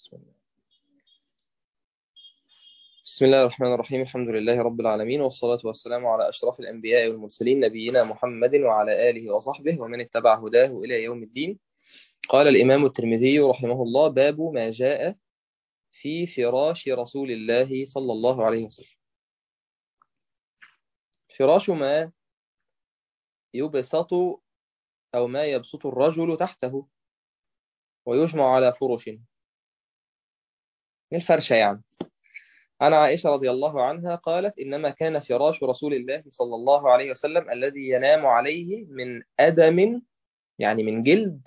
بسم الله بسم الله الرحمن الرحيم الحمد لله رب العالمين والصلاة والسلام على أشرف الأنبياء والمرسلين نبينا محمد وعلى آله وصحبه ومن اتبع هداه إلى يوم الدين قال الإمام الترمذي رحمه الله باب ما جاء في فراش رسول الله صلى الله عليه وسلم فراش ما يبسط أو ما يبسط الرجل تحته ويجمع على فرش الفرشة يعني عن عائشة رضي الله عنها قالت إنما كان فراش رسول الله صلى الله عليه وسلم الذي ينام عليه من أدم يعني من جلد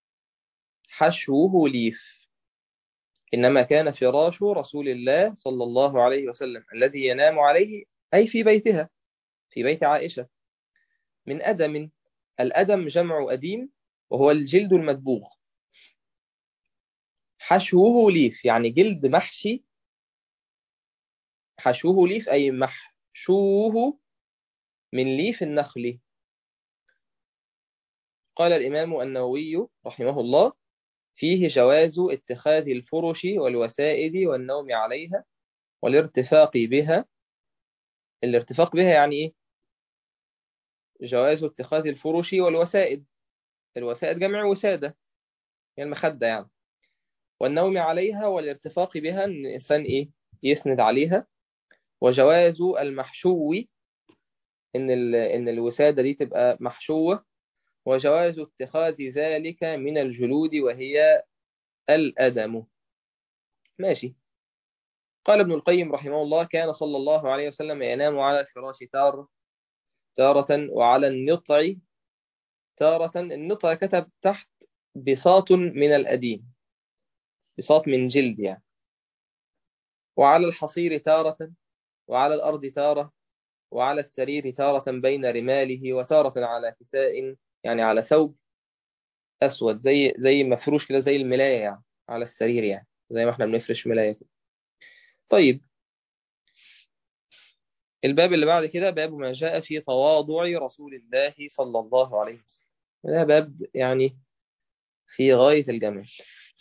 حشوه ليف إنما كان فراش رسول الله صلى الله عليه وسلم الذي ينام عليه أي في بيتها في بيت عائشة من أدم الأدم جمع أديم وهو الجلد المدبوغ حشوه ليف يعني جلد محشي حشوه ليف أي محشوه من ليف النخل قال الإمام النووي رحمه الله فيه جواز اتخاذ الفرش والوسائد والنوم عليها والارتفاق بها الارتفاق بها يعني إيه؟ جواز اتخاذ الفرش والوسائد الوسائد جمع وسادة يعني المخدة يعني والنوم عليها والارتفاق بها ان الانسان ايه يسند عليها وجواز المحشو ان ان الوساده دي تبقى محشوه وجواز اتخاذ ذلك من الجلود وهي الادم ماشي قال ابن القيم رحمه الله كان صلى الله عليه وسلم ينام على الفراش تارة تارة وعلى النطع تارة النطع كتب تحت بساط من الأديم بساط من جلد يعني وعلى الحصير تارة وعلى الأرض تارة وعلى السرير تارة بين رماله وتارة على كساء يعني على ثوب أسود زي زي مفروش كده زي الملاية يعني على السرير يعني زي ما احنا بنفرش ملاية كده طيب الباب اللي بعد كده باب ما جاء في تواضع رسول الله صلى الله عليه وسلم ده باب يعني في غاية الجمال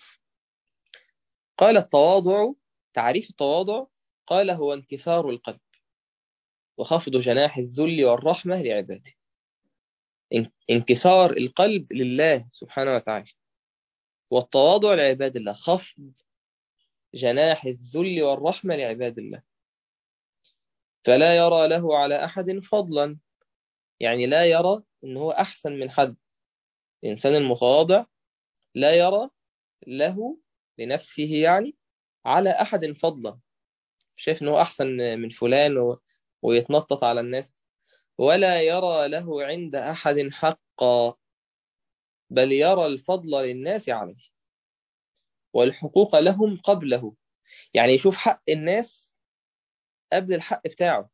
قال التواضع تعريف التواضع قال هو انكسار القلب وخفض جناح الذل والرحمة لعباده انكسار القلب لله سبحانه وتعالى والتواضع لعباد الله خفض جناح الذل والرحمة لعباد الله فلا يرى له على أحد فضلا يعني لا يرى إن هو أحسن من حد الإنسان المتواضع لا يرى له لنفسه يعني على أحد فضلا شايف إنه أحسن من فلان و... ويتنطط على الناس ولا يرى له عند أحد حقا بل يرى الفضل للناس عليه والحقوق لهم قبله يعني يشوف حق الناس قبل الحق بتاعه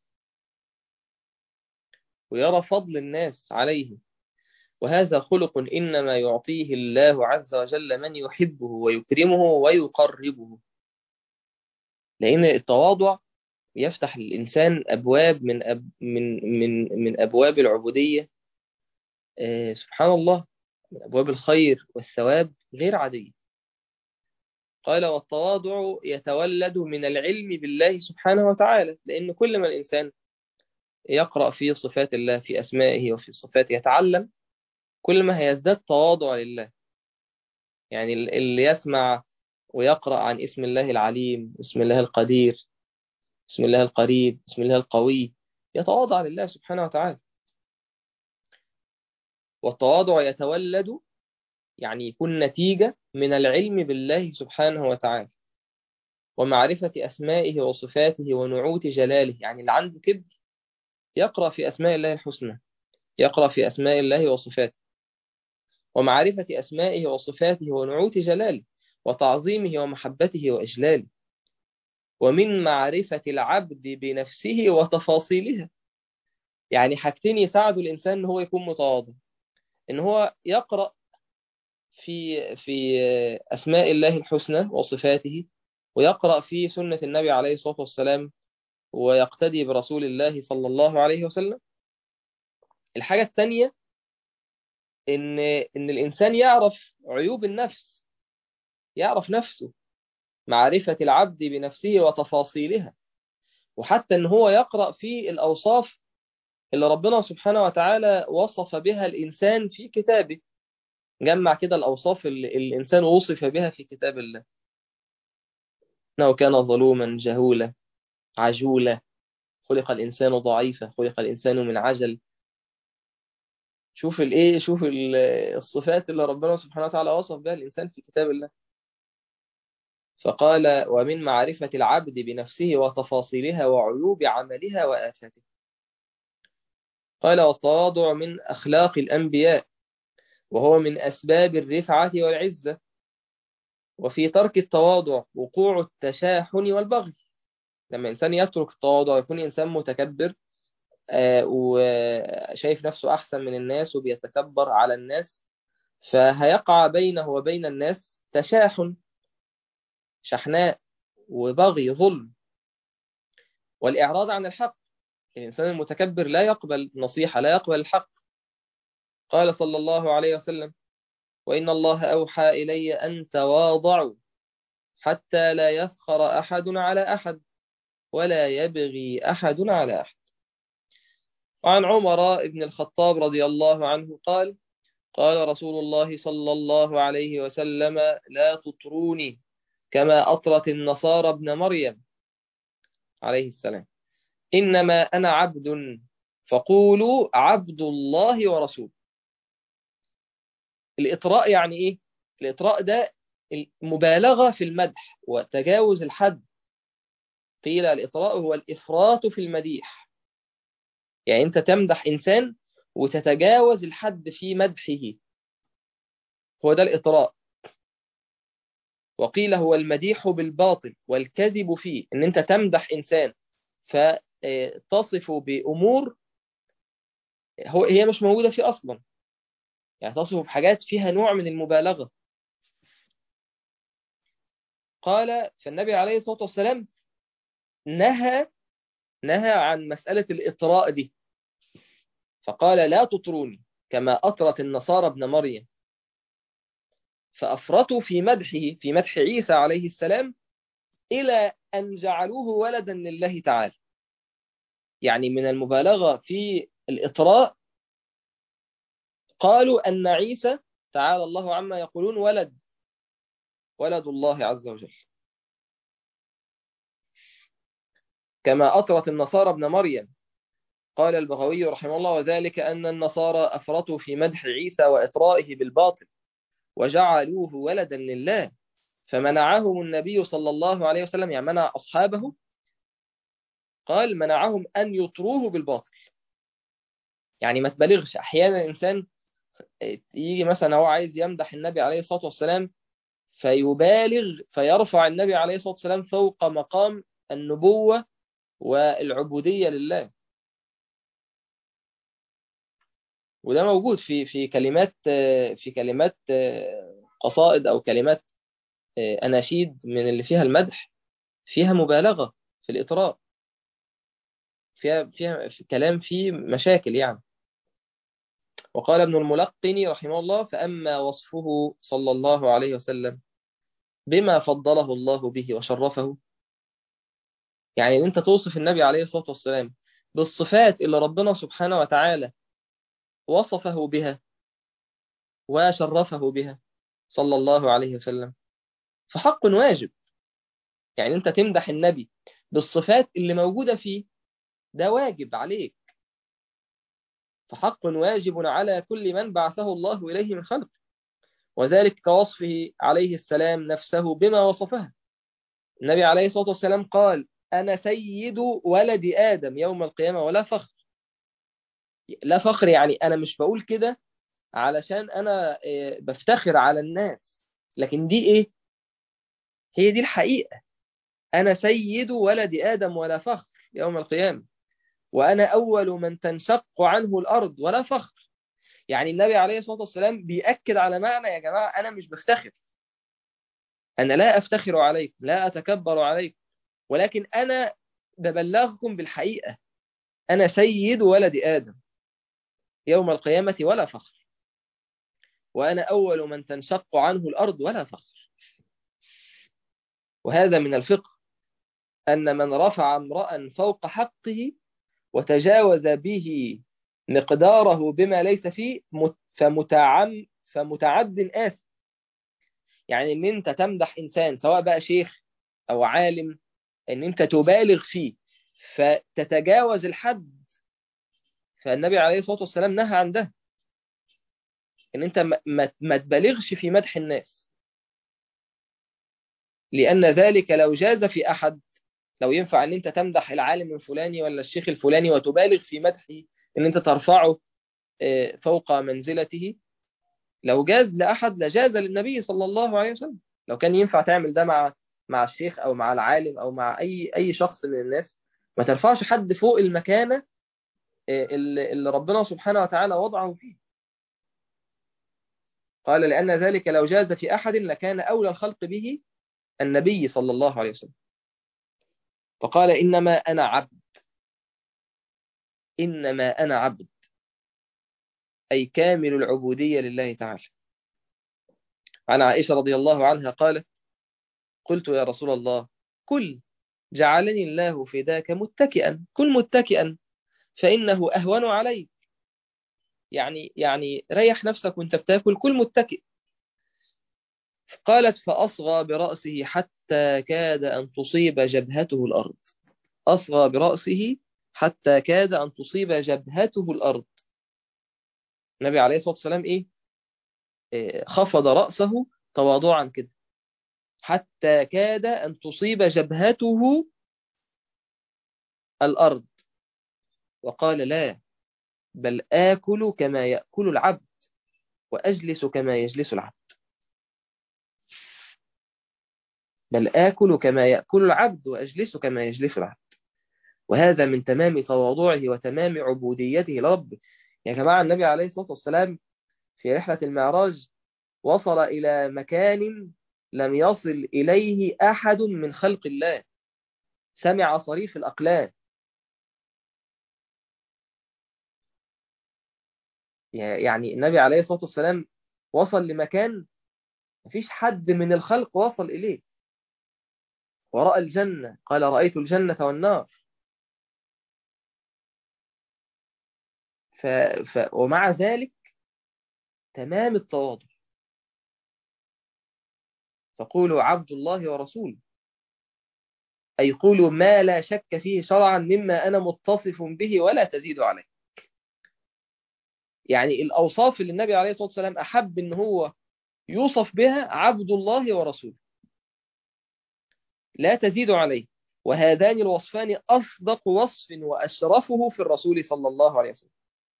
ويرى فضل الناس عليه وهذا خلق إنما يعطيه الله عز وجل من يحبه ويكرمه ويقربه لأن التواضع يفتح للإنسان أبواب من أب من من من أبواب العبودية آه سبحان الله من أبواب الخير والثواب غير عادية قال والتواضع يتولد من العلم بالله سبحانه وتعالى لأن كل ما الإنسان يقرأ في صفات الله في أسمائه وفي صفاته يتعلم كل ما هيزداد تواضع لله يعني اللي يسمع ويقرأ عن اسم الله العليم اسم الله القدير اسم الله القريب اسم الله القوي يتواضع لله سبحانه وتعالى والتواضع يتولد يعني يكون نتيجة من العلم بالله سبحانه وتعالى ومعرفة أسمائه وصفاته ونعوت جلاله يعني اللي عنده كبر يقرأ في أسماء الله الحسنى يقرأ في أسماء الله وصفاته ومعرفة أسمائه وصفاته ونعوت جلاله وتعظيمه ومحبته وإجلاله ومن معرفة العبد بنفسه وتفاصيلها يعني حاجتين يساعدوا الإنسان إن هو يكون متواضع إن هو يقرأ في في أسماء الله الحسنى وصفاته ويقرأ في سنة النبي عليه الصلاة والسلام ويقتدي برسول الله صلى الله عليه وسلم الحاجة الثانية إن إن الإنسان يعرف عيوب النفس يعرف نفسه معرفة العبد بنفسه وتفاصيلها وحتى ان هو يقرأ في الأوصاف اللي ربنا سبحانه وتعالى وصف بها الإنسان في كتابه جمع كده الأوصاف اللي الإنسان وصف بها في كتاب الله إنه كان ظلوما جهولا عجولا خلق الإنسان ضعيفا خلق الإنسان من عجل شوف الايه شوف الصفات اللي ربنا سبحانه وتعالى وصف بها الإنسان في كتاب الله فقال ومن معرفة العبد بنفسه وتفاصيلها وعيوب عملها وآفاته قال والتواضع من أخلاق الأنبياء وهو من أسباب الرفعة والعزة وفي ترك التواضع وقوع التشاحن والبغي لما إنسان يترك التواضع يكون إنسان متكبر وشايف نفسه أحسن من الناس وبيتكبر على الناس فهيقع بينه وبين الناس تشاحن شحناء وبغي ظلم والإعراض عن الحق الإنسان المتكبر لا يقبل نصيحة لا يقبل الحق قال صلى الله عليه وسلم وإن الله أوحى إلي أن تواضعوا حتى لا يفخر أحد على أحد ولا يبغي أحد على أحد وعن عمر بن الخطاب رضي الله عنه قال قال رسول الله صلى الله عليه وسلم لا تطروني كما أطرت النصارى ابن مريم عليه السلام إنما أنا عبد فقولوا عبد الله ورسوله الإطراء يعني إيه؟ الإطراء ده المبالغة في المدح وتجاوز الحد قيل الإطراء هو الإفراط في المديح يعني أنت تمدح إنسان وتتجاوز الحد في مدحه هو ده الإطراء وقيل هو المديح بالباطل والكذب فيه ان انت تمدح انسان فتصف بامور هو هي مش موجوده فيه اصلا يعني تصف بحاجات فيها نوع من المبالغه قال فالنبي عليه الصلاه والسلام نهى نهى عن مساله الاطراء دي فقال لا تطروني كما اطرت النصارى ابن مريم فأفرطوا في مدحه في مدح عيسى عليه السلام إلى أن جعلوه ولدا لله تعالى يعني من المبالغة في الإطراء قالوا أن عيسى تعالى الله عما يقولون ولد ولد الله عز وجل كما أطرت النصارى ابن مريم قال البغوي رحمه الله وذلك أن النصارى أفرطوا في مدح عيسى وإطرائه بالباطل وجعلوه ولدا لله فمنعهم النبي صلى الله عليه وسلم يعني منع أصحابه قال منعهم أن يطروه بالباطل يعني ما تبالغش أحيانا الإنسان يجي مثلا هو عايز يمدح النبي عليه الصلاة والسلام فيبالغ فيرفع النبي عليه الصلاة والسلام فوق مقام النبوة والعبودية لله وده موجود في في كلمات في كلمات قصائد او كلمات اناشيد من اللي فيها المدح فيها مبالغه في الاطراء فيها فيها في كلام فيه مشاكل يعني وقال ابن الملقن رحمه الله فاما وصفه صلى الله عليه وسلم بما فضله الله به وشرفه يعني ان انت توصف النبي عليه الصلاه والسلام بالصفات اللي ربنا سبحانه وتعالى وصفه بها وشرفه بها صلى الله عليه وسلم فحق واجب يعني انت تمدح النبي بالصفات اللي موجودة فيه ده واجب عليك فحق واجب على كل من بعثه الله إليه من خلق وذلك كوصفه عليه السلام نفسه بما وصفها النبي عليه الصلاة والسلام قال أنا سيد ولد آدم يوم القيامة ولا فخر لا فخر يعني انا مش بقول كده علشان انا بفتخر على الناس لكن دي ايه هي دي الحقيقة انا سيد ولد ادم ولا فخر يوم القيامة وانا اول من تنشق عنه الارض ولا فخر يعني النبي عليه الصلاة والسلام بيأكد على معنى يا جماعة انا مش بفتخر انا لا افتخر عليكم لا اتكبر عليكم ولكن انا ببلغكم بالحقيقة انا سيد ولد ادم يوم القيامة ولا فخر وأنا أول من تنشق عنه الأرض ولا فخر وهذا من الفقه أن من رفع امرأ فوق حقه وتجاوز به مقداره بما ليس فيه فمتعم فمتعد آثم يعني ان انت تمدح انسان سواء بقى شيخ او عالم ان انت تبالغ فيه فتتجاوز الحد فالنبي عليه الصلاة والسلام نهى عن ده ان انت ما, ما تبالغش في مدح الناس لان ذلك لو جاز في احد لو ينفع ان انت تمدح العالم الفلاني ولا الشيخ الفلاني وتبالغ في مدحه ان انت ترفعه فوق منزلته لو جاز لأحد لجاز للنبي صلى الله عليه وسلم لو كان ينفع تعمل ده مع مع الشيخ أو مع العالم أو مع أي أي شخص من الناس ما ترفعش حد فوق المكانة اللي, اللي ربنا سبحانه وتعالى وضعه فيه قال لأن ذلك لو جاز في أحد لكان أولى الخلق به النبي صلى الله عليه وسلم فقال إنما أنا عبد إنما أنا عبد أي كامل العبودية لله تعالى عن عائشة رضي الله عنها قالت قلت يا رسول الله كل جعلني الله فداك متكئا كل متكئا فإنه أهون عليك يعني يعني ريح نفسك وانت بتاكل كل متكئ قالت فأصغى برأسه حتى كاد أن تصيب جبهته الأرض أصغى برأسه حتى كاد أن تصيب جبهته الأرض النبي عليه الصلاة والسلام إيه؟, إيه خفض رأسه تواضعا كده حتى كاد أن تصيب جبهته الأرض وقال لا بل آكل كما يأكل العبد وأجلس كما يجلس العبد بل آكل كما يأكل العبد وأجلس كما يجلس العبد وهذا من تمام تواضعه وتمام عبوديته لربه يا جماعة النبي عليه الصلاة والسلام في رحلة المعراج وصل إلى مكان لم يصل إليه أحد من خلق الله سمع صريف الأقلام يعني النبي عليه الصلاة والسلام وصل لمكان مفيش حد من الخلق وصل إليه ورأى الجنة قال رأيت الجنة والنار ف... ف... ومع ذلك تمام التواضع فقولوا عبد الله ورسوله أي قولوا ما لا شك فيه شرعا مما أنا متصف به ولا تزيد عليه يعني الأوصاف اللي النبي عليه الصلاة والسلام أحب أن هو يوصف بها عبد الله ورسوله لا تزيد عليه وهذان الوصفان أصدق وصف وأشرفه في الرسول صلى الله عليه وسلم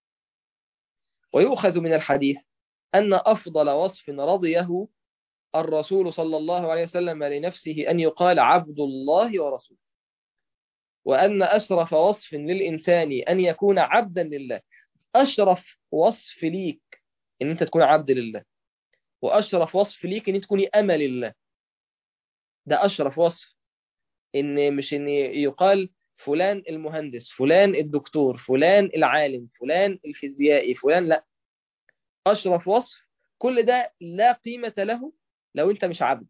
ويؤخذ من الحديث أن أفضل وصف رضيه الرسول صلى الله عليه وسلم لنفسه أن يقال عبد الله ورسوله وأن أشرف وصف للإنسان أن يكون عبدا لله أشرف وصف ليك أن أنت تكون عبد لله وأشرف وصف ليك أن تكوني أمل لله ده أشرف وصف إن مش إن يقال فلان المهندس فلان الدكتور فلان العالم فلان الفيزيائي فلان لا أشرف وصف كل ده لا قيمة له لو أنت مش عبد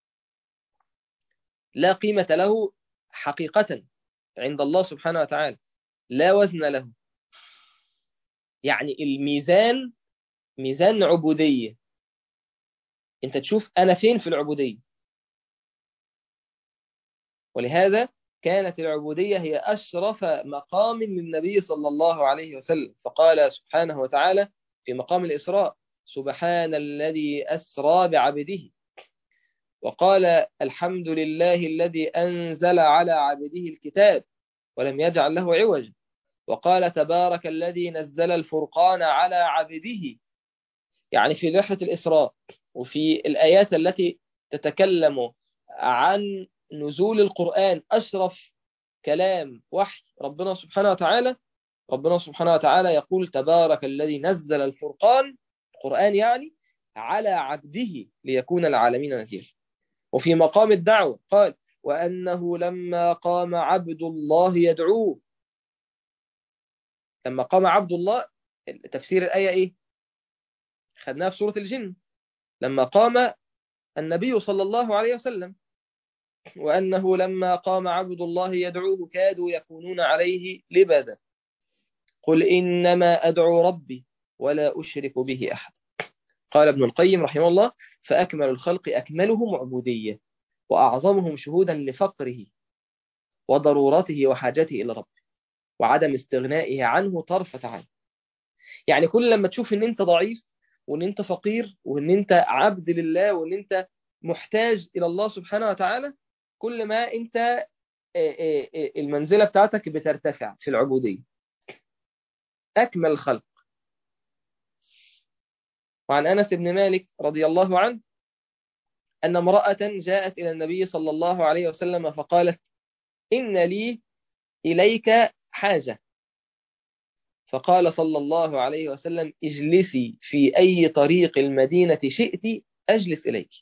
لا قيمة له حقيقة عند الله سبحانه وتعالى لا وزن له يعني الميزان ميزان عبودية انت تشوف انا فين في العبودية ولهذا كانت العبودية هي أشرف مقام للنبي صلى الله عليه وسلم فقال سبحانه وتعالى في مقام الإسراء سبحان الذي أسرى بعبده وقال الحمد لله الذي أنزل على عبده الكتاب ولم يجعل له عوج وقال تبارك الذي نزل الفرقان على عبده يعني في رحلة الإسراء وفي الآيات التي تتكلم عن نزول القرآن أشرف كلام وحي ربنا سبحانه وتعالى ربنا سبحانه وتعالى يقول تبارك الذي نزل الفرقان القرآن يعني على عبده ليكون العالمين نذيرا وفي مقام الدعوة قال وأنه لما قام عبد الله يدعوه لما قام عبد الله تفسير الآية إيه خدناها في سورة الجن لما قام النبي صلى الله عليه وسلم وأنه لما قام عبد الله يدعوه كادوا يكونون عليه لبدا قل إنما أدعو ربي ولا أشرك به أحد قال ابن القيم رحمه الله فأكمل الخلق أكملهم عبودية وأعظمهم شهودا لفقره وضرورته وحاجته إلى ربه وعدم استغنائه عنه طرفة عين يعني كل لما تشوف ان انت ضعيف وان انت فقير وان انت عبد لله وان انت محتاج الى الله سبحانه وتعالى كل ما انت المنزلة بتاعتك بترتفع في العبودية أكمل الخلق وعن أنس بن مالك رضي الله عنه أن امرأة جاءت إلى النبي صلى الله عليه وسلم فقالت إن لي إليك حاجة فقال صلى الله عليه وسلم اجلسي في أي طريق المدينة شئت أجلس إليك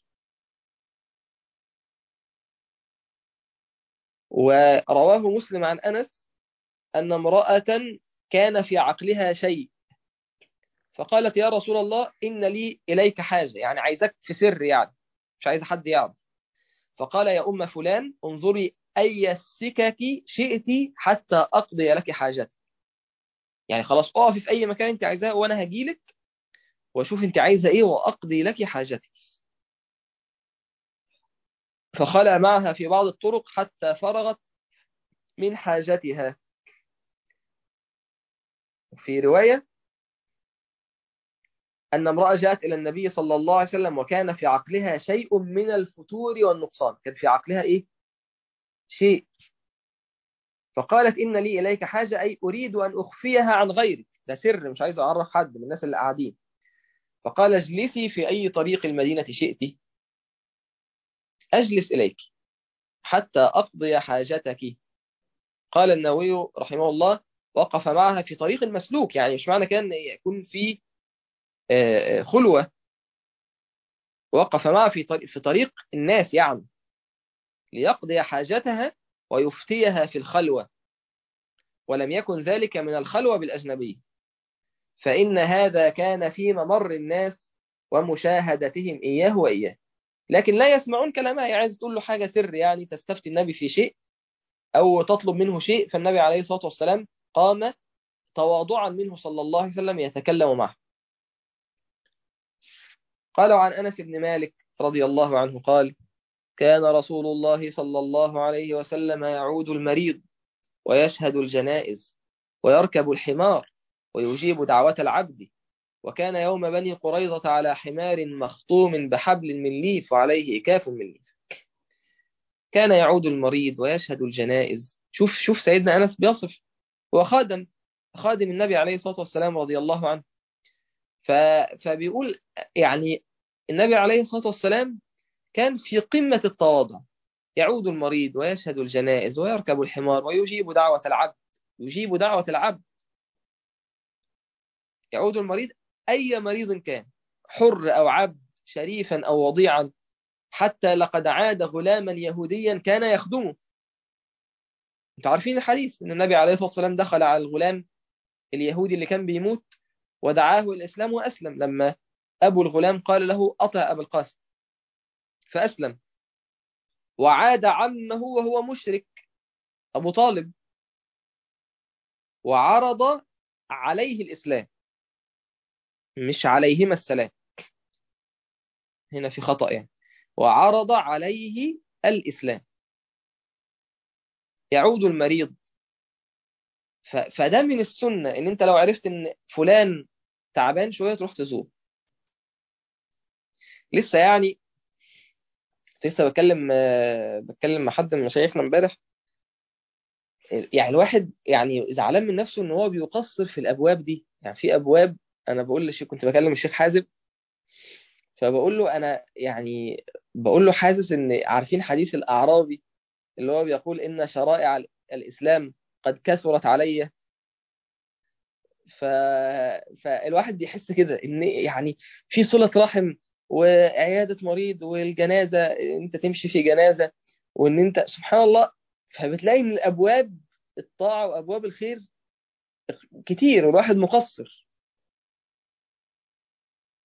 ورواه مسلم عن أنس أن امرأة كان في عقلها شيء فقالت يا رسول الله إن لي إليك حاجة يعني عايزك في سر يعني مش عايز حد يعرف فقال يا أم فلان انظري أي السكك شئت حتى أقضي لك حاجتك يعني خلاص اقفي في أي مكان أنت عايزاه وأنا هجيلك وأشوف أنت عايزة إيه وأقضي لك حاجتك فخلع معها في بعض الطرق حتى فرغت من حاجتها في رواية أن امرأة جاءت إلى النبي صلى الله عليه وسلم وكان في عقلها شيء من الفتور والنقصان كان في عقلها إيه؟ شيء فقالت إن لي إليك حاجة أي أريد أن أخفيها عن غيرك ده سر مش عايز أعرف حد من الناس اللي قاعدين فقال اجلسي في أي طريق المدينة شئت أجلس إليك حتى أقضي حاجتك قال النووي رحمه الله وقف معها في طريق المسلوك يعني مش معنى كان يكون في خلوة وقف معها في طريق, في طريق الناس يعني ليقضي حاجتها ويفتيها في الخلوة ولم يكن ذلك من الخلوة بالأجنبي فإن هذا كان في ممر الناس ومشاهدتهم إياه وإياه لكن لا يسمعون كلامها يعني عايز تقول له حاجة سر يعني تستفتي النبي في شيء أو تطلب منه شيء فالنبي عليه الصلاة والسلام قام تواضعا منه صلى الله عليه وسلم يتكلم معه قال عن أنس بن مالك رضي الله عنه قال كان رسول الله صلى الله عليه وسلم يعود المريض ويشهد الجنائز ويركب الحمار ويجيب دعوة العبد وكان يوم بني قريظة على حمار مخطوم بحبل من ليف وعليه إكاف من ليف كان يعود المريض ويشهد الجنائز شوف شوف سيدنا أنس بيصف هو خادم خادم النبي عليه الصلاة والسلام رضي الله عنه ف... فبيقول يعني النبي عليه الصلاة والسلام كان في قمة التواضع يعود المريض ويشهد الجنائز ويركب الحمار ويجيب دعوة العبد يجيب دعوة العبد يعود المريض أي مريض كان حر أو عبد شريفا أو وضيعا حتى لقد عاد غلاما يهوديا كان يخدمه انتوا عارفين الحديث ان النبي عليه الصلاة والسلام دخل على الغلام اليهودي اللي كان بيموت ودعاه الإسلام وأسلم لما أبو الغلام قال له أطع أبا القاسم فأسلم وعاد عمه وهو مشرك أبو طالب وعرض عليه الإسلام مش عليهما السلام هنا في خطأ يعني وعرض عليه الإسلام يعود المريض ف... فده من السنة ان انت لو عرفت ان فلان تعبان شوية تروح تزور لسه يعني لسه بتكلم بتكلم مع حد من مشايخنا امبارح يعني الواحد يعني زعلان من نفسه ان هو بيقصر في الابواب دي يعني في ابواب انا بقول للشيخ كنت بكلم الشيخ حازم فبقول له انا يعني بقول له حاسس ان عارفين حديث الاعرابي اللي هو بيقول ان شرائع الاسلام قد كثرت علي ف... فالواحد بيحس كده ان يعني في صلة رحم وعيادة مريض والجنازة انت تمشي في جنازة وان انت سبحان الله فبتلاقي ان الابواب الطاعة وابواب الخير كتير والواحد مقصر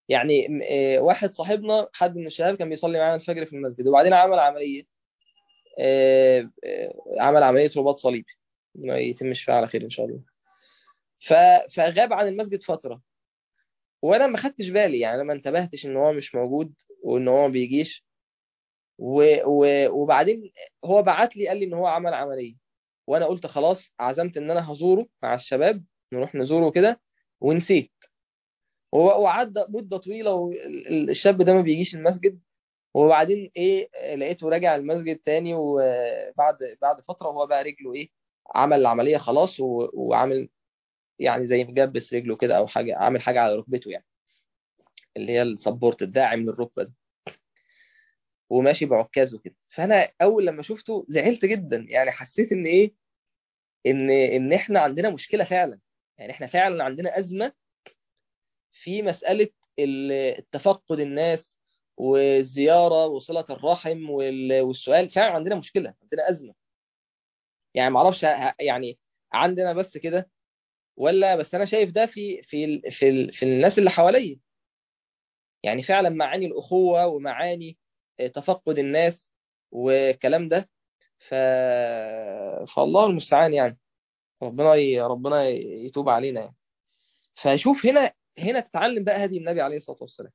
يعني واحد صاحبنا حد من الشباب كان بيصلي معانا الفجر في المسجد وبعدين عمل عملية آه، آه، عمل عملية رباط صليبي ما يتم الشفاء على خير إن شاء الله ف... فغاب عن المسجد فترة وأنا ما خدتش بالي يعني أنا ما انتبهتش إن هو مش موجود وإن هو ما بيجيش و... و... وبعدين هو بعت لي قال لي إن هو عمل عملية وأنا قلت خلاص عزمت إن أنا هزوره مع الشباب نروح نزوره كده ونسيت هو وعدى مدة طويلة والشاب ده ما بيجيش المسجد وبعدين ايه لقيته راجع المسجد تاني وبعد بعد فترة وهو بقى رجله ايه عمل العملية خلاص و- وعامل يعني زي مجبس رجله كده او حاجة عامل حاجة على ركبته يعني اللي هي السبورت الداعم للركبة ده وماشي بعكازه كده فانا اول لما شفته زعلت جدا يعني حسيت ان ايه ان ان احنا عندنا مشكلة فعلا يعني احنا فعلا عندنا أزمة في مسألة ال- التفقد الناس والزيارة وصلة الرحم وال- والسؤال فعلا عندنا مشكلة عندنا أزمة يعني ما اعرفش ه- يعني عندنا بس كده ولا بس انا شايف ده في في ال- في ال- في الناس اللي حواليا يعني فعلا معاني الأخوة ومعاني تفقد الناس والكلام ده ف... فالله المستعان يعني ربنا ي... ربنا يتوب علينا يعني فشوف هنا هنا تتعلم بقى هدي النبي عليه الصلاة والسلام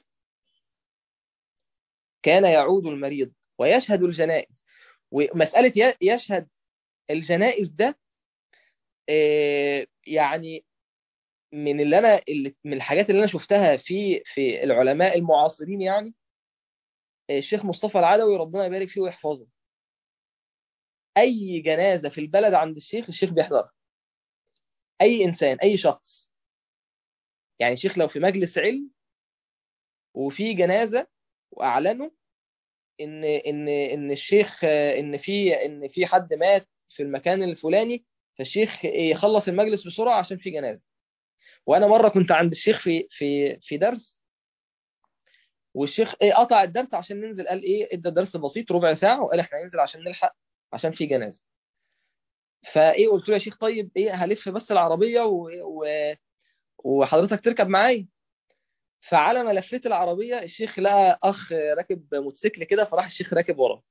كان يعود المريض ويشهد الجنائز ومسألة ي- يشهد الجنائز ده آه، يعني من اللي انا اللي من الحاجات اللي انا شفتها في في العلماء المعاصرين يعني آه، الشيخ مصطفى العدوي ربنا يبارك فيه ويحفظه اي جنازة في البلد عند الشيخ الشيخ بيحضرها اي انسان اي شخص يعني الشيخ لو في مجلس علم وفي جنازة واعلنوا ان ان ان الشيخ آه، ان في ان في حد مات في المكان الفلاني فالشيخ يخلص المجلس بسرعة عشان في جنازة وانا مرة كنت عند الشيخ في في في درس والشيخ ايه قطع الدرس عشان ننزل قال ايه ادى درس بسيط ربع ساعة وقال احنا هننزل عشان نلحق عشان في جنازة فايه قلت له يا شيخ طيب ايه هلف بس العربية و... و... وحضرتك تركب معايا فعلى ما لفيت العربية الشيخ لقى اخ راكب موتوسيكل كده فراح الشيخ راكب وراه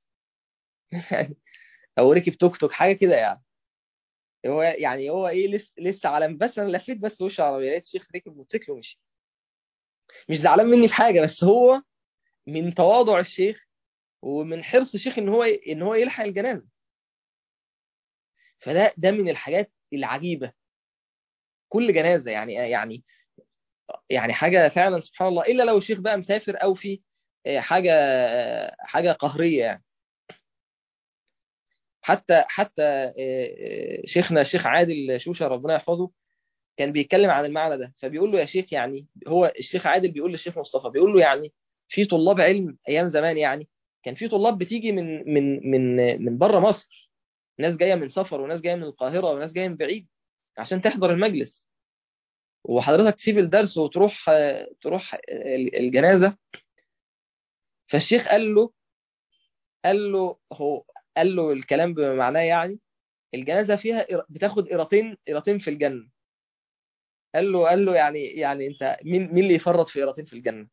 او ركب توك توك حاجة كده يعني هو يعني هو ايه لسه لسه على بس انا لفيت بس وش العربية لقيت الشيخ ركب موتوسيكل ومشي مش زعلان مني في حاجة بس هو من تواضع الشيخ ومن حرص الشيخ ان هو ان هو يلحق الجنازة فده ده من الحاجات العجيبة كل جنازة يعني يعني يعني حاجة فعلا سبحان الله إلا لو الشيخ بقى مسافر أو في حاجة حاجة قهرية يعني حتى حتى شيخنا الشيخ عادل شوشة ربنا يحفظه كان بيتكلم عن المعنى ده فبيقول له يا شيخ يعني هو الشيخ عادل بيقول للشيخ مصطفى بيقول له يعني في طلاب علم أيام زمان يعني كان في طلاب بتيجي من من من من بره مصر ناس جاية من سفر وناس جاية من القاهرة وناس جاية من بعيد عشان تحضر المجلس وحضرتك تسيب الدرس وتروح تروح الجنازة فالشيخ قال له قال له هو قال له الكلام بمعناه يعني الجنازة فيها بتاخد قيرتين قيرتين في الجنة قال له قال له يعني يعني انت مين مين اللي يفرط في قيرتين في الجنة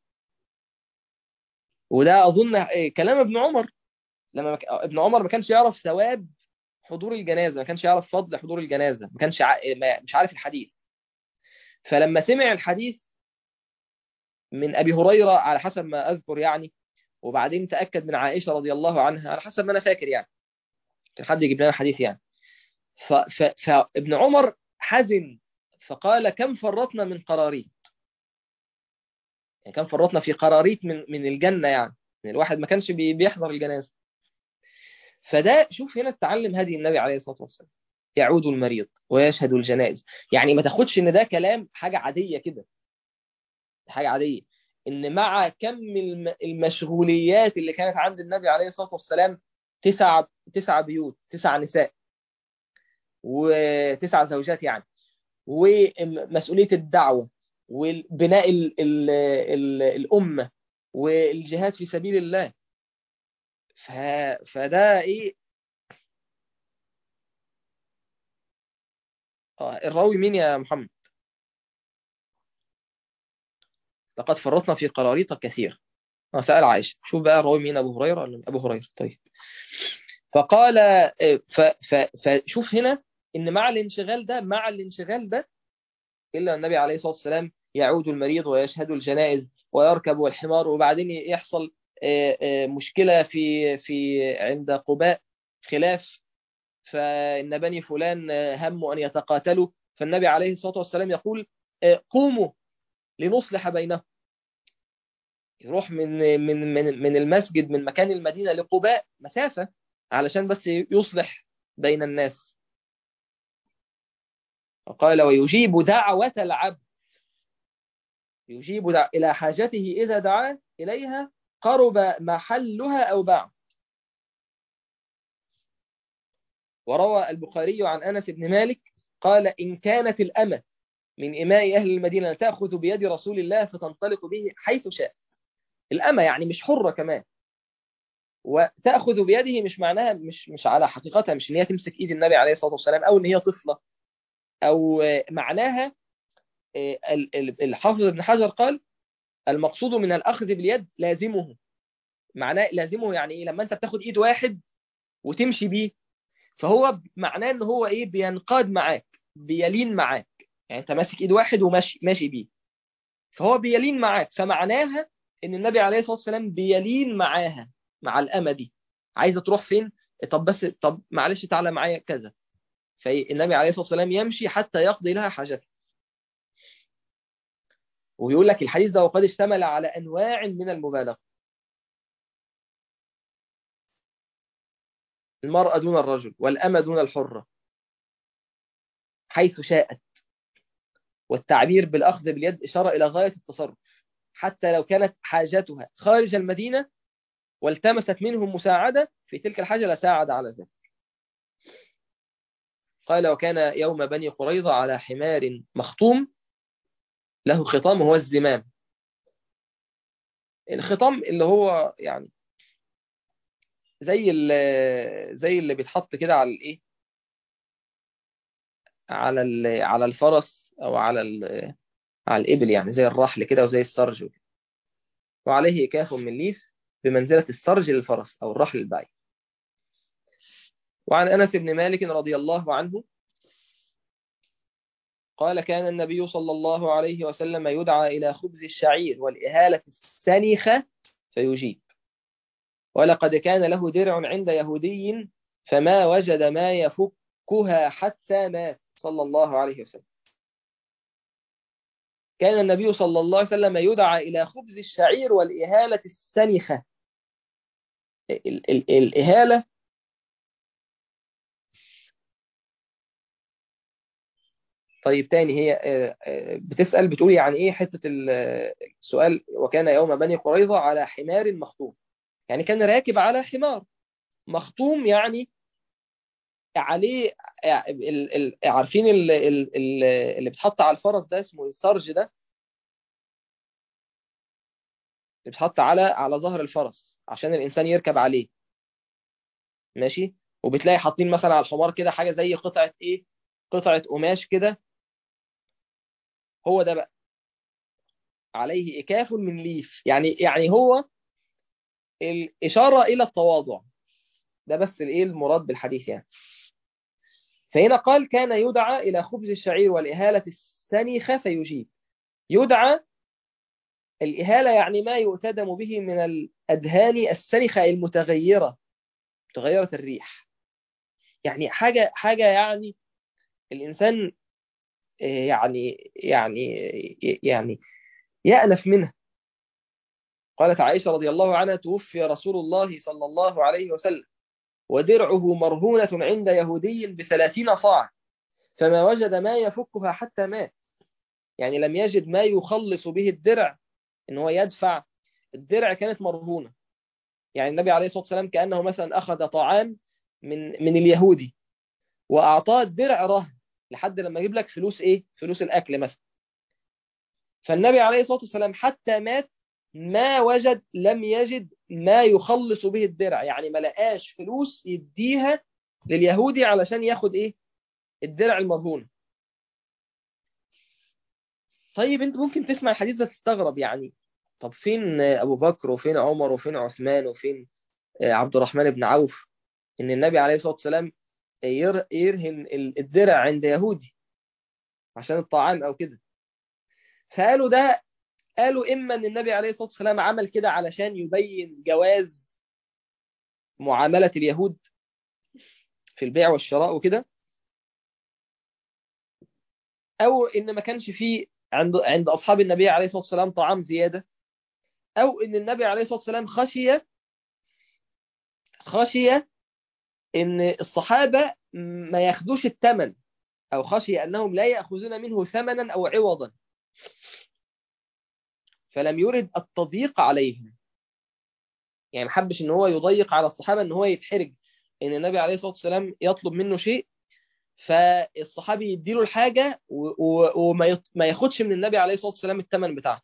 وده اظن كلام ابن عمر لما مك... ابن عمر ما كانش يعرف ثواب حضور الجنازة ما كانش يعرف فضل حضور الجنازة ما كانش ع... ما... مش عارف الحديث فلما سمع الحديث من أبي هريرة على حسب ما أذكر يعني وبعدين تأكد من عائشة رضي الله عنها على حسب ما أنا فاكر يعني كان حد يجيب لنا الحديث يعني ف... ف... فابن عمر حزن فقال كم فرطنا من قراريط يعني كم فرطنا في قراريط من من الجنة يعني من الواحد ما كانش بي... بيحضر الجنازة فده شوف هنا التعلم هدي النبي عليه الصلاة والسلام يعود المريض ويشهد الجنائز يعني ما تاخدش ان ده كلام حاجة عادية كده حاجة عادية ان مع كم المشغوليات اللي كانت عند النبي عليه الصلاة والسلام تسع تسع بيوت تسع نساء وتسع زوجات يعني ومسؤولية الدعوة وبناء ال ال ال الأمة والجهاد في سبيل الله ف... فده ايه آه الراوي مين يا محمد لقد فرطنا في قراريط كثير آه سأل عائشة شوف بقى الراوي مين أبو هريرة ولا أبو هريرة طيب فقال ف ف فشوف هنا ان مع الانشغال ده مع الانشغال ده الا النبي عليه الصلاه والسلام يعود المريض ويشهد الجنائز ويركب الحمار وبعدين يحصل مشكله في في عند قباء خلاف فان بني فلان هموا ان يتقاتلوا فالنبي عليه الصلاه والسلام يقول قوموا لنصلح بينهم يروح من من من من المسجد من مكان المدينه لقباء مسافه علشان بس يصلح بين الناس وقال ويجيب دعوة العبد يجيب دع... إلى حاجته إذا دعاه إليها قرب محلها أو بعد وروى البخاري عن أنس بن مالك قال إن كانت الأمة من إماء أهل المدينة تأخذ بيد رسول الله فتنطلق به حيث شاء الأمة يعني مش حرة كمان وتأخذ بيده مش معناها مش مش على حقيقتها مش إن هي تمسك إيد النبي عليه الصلاة والسلام أو إن هي طفلة أو معناها الحافظ ابن حجر قال المقصود من الأخذ باليد لازمه معناه لازمه يعني إيه لما أنت بتاخد إيد واحد وتمشي بيه فهو معناه إن هو إيه بينقاد معاك بيلين معاك يعني أنت ماسك إيد واحد وماشي ماشي بيه فهو بيلين معاك فمعناها إن النبي عليه الصلاة والسلام بيلين معاها مع الأمة دي عايزة تروح فين طب بس طب معلش تعالى معايا كذا فالنبي عليه الصلاة والسلام يمشي حتى يقضي لها حاجتها ويقول لك الحديث ده وقد اشتمل على أنواع من المبالغة المرأة دون الرجل والأمة دون الحرة حيث شاءت والتعبير بالأخذ باليد إشارة إلى غاية التصرف حتى لو كانت حاجتها خارج المدينة والتمست منهم مساعدة في تلك الحاجة لساعد على ذلك قال وكان يوم بني قريظة على حمار مخطوم له خطام هو الزمام الخطام اللي هو يعني زي اللي زي اللي بيتحط كده على الايه على على الفرس او على على الابل يعني زي الرحل كده وزي السرج وعليه كاف من ليف بمنزلة السرج للفرس أو الرحل البعيد وعن أنس بن مالك رضي الله عنه قال كان النبي صلى الله عليه وسلم يدعى إلى خبز الشعير والإهالة السنخة فيجيب ولقد كان له درع عند يهودي فما وجد ما يفكها حتى مات صلى الله عليه وسلم كان النبي صلى الله عليه وسلم يدعى إلى خبز الشعير والإهالة السنخة ال ال الإهالة طيب تاني هي بتسأل بتقول يعني إيه حتة السؤال وكان يوم بني قريظة على حمار مخطوم يعني كان راكب على حمار مخطوم يعني عليه ال ال عارفين ال ال ال اللي بتحط على الفرس ده اسمه السرج ده اللي بتحط على على ظهر الفرس عشان الانسان يركب عليه ماشي وبتلاقي حاطين مثلا على الحمار كده حاجه زي قطعه ايه قطعه قماش كده هو ده بقى عليه اكاف من ليف يعني يعني هو الاشاره الى التواضع ده بس الايه المراد بالحديث يعني فهنا قال كان يدعى إلى خبز الشعير والإهالة السنخة فيجيب يدعى الإهالة يعني ما يؤتدم به من الأدهان السنخة المتغيرة متغيرة الريح يعني حاجة حاجة يعني الإنسان يعني يعني يعني يأنف منها قالت عائشة رضي الله عنها توفي رسول الله صلى الله عليه وسلم ودرعه مرهونة عند يهودي بثلاثين صاع فما وجد ما يفكها حتى مات يعني لم يجد ما يخلص به الدرع ان هو يدفع الدرع كانت مرهونة يعني النبي عليه الصلاة والسلام كأنه مثلا أخذ طعام من من اليهودي وأعطاه الدرع رهن لحد لما يجيب لك فلوس إيه فلوس الأكل مثلا فالنبي عليه الصلاة والسلام حتى مات ما وجد لم يجد ما يخلص به الدرع يعني ما لقاش فلوس يديها لليهودي علشان ياخد ايه الدرع المرهون طيب انت ممكن تسمع الحديث ده تستغرب يعني طب فين ابو بكر وفين عمر وفين عثمان وفين عبد الرحمن بن عوف ان النبي عليه الصلاه والسلام يرهن الدرع عند يهودي عشان الطعام او كده فقالوا ده قالوا اما ان النبي عليه الصلاه والسلام عمل كده علشان يبين جواز معامله اليهود في البيع والشراء وكده او ان ما كانش فيه عند عند اصحاب النبي عليه الصلاه والسلام طعام زياده او ان النبي عليه الصلاه والسلام خشيه خشيه ان الصحابه ما ياخدوش الثمن او خشيه انهم لا ياخذون منه ثمنا او عوضا فلم يرد التضييق عليهم يعني ما حبش ان هو يضيق على الصحابه ان هو يتحرج ان النبي عليه الصلاه والسلام يطلب منه شيء فالصحابي يديله الحاجه وما ما ياخدش من النبي عليه الصلاه والسلام الثمن بتاعه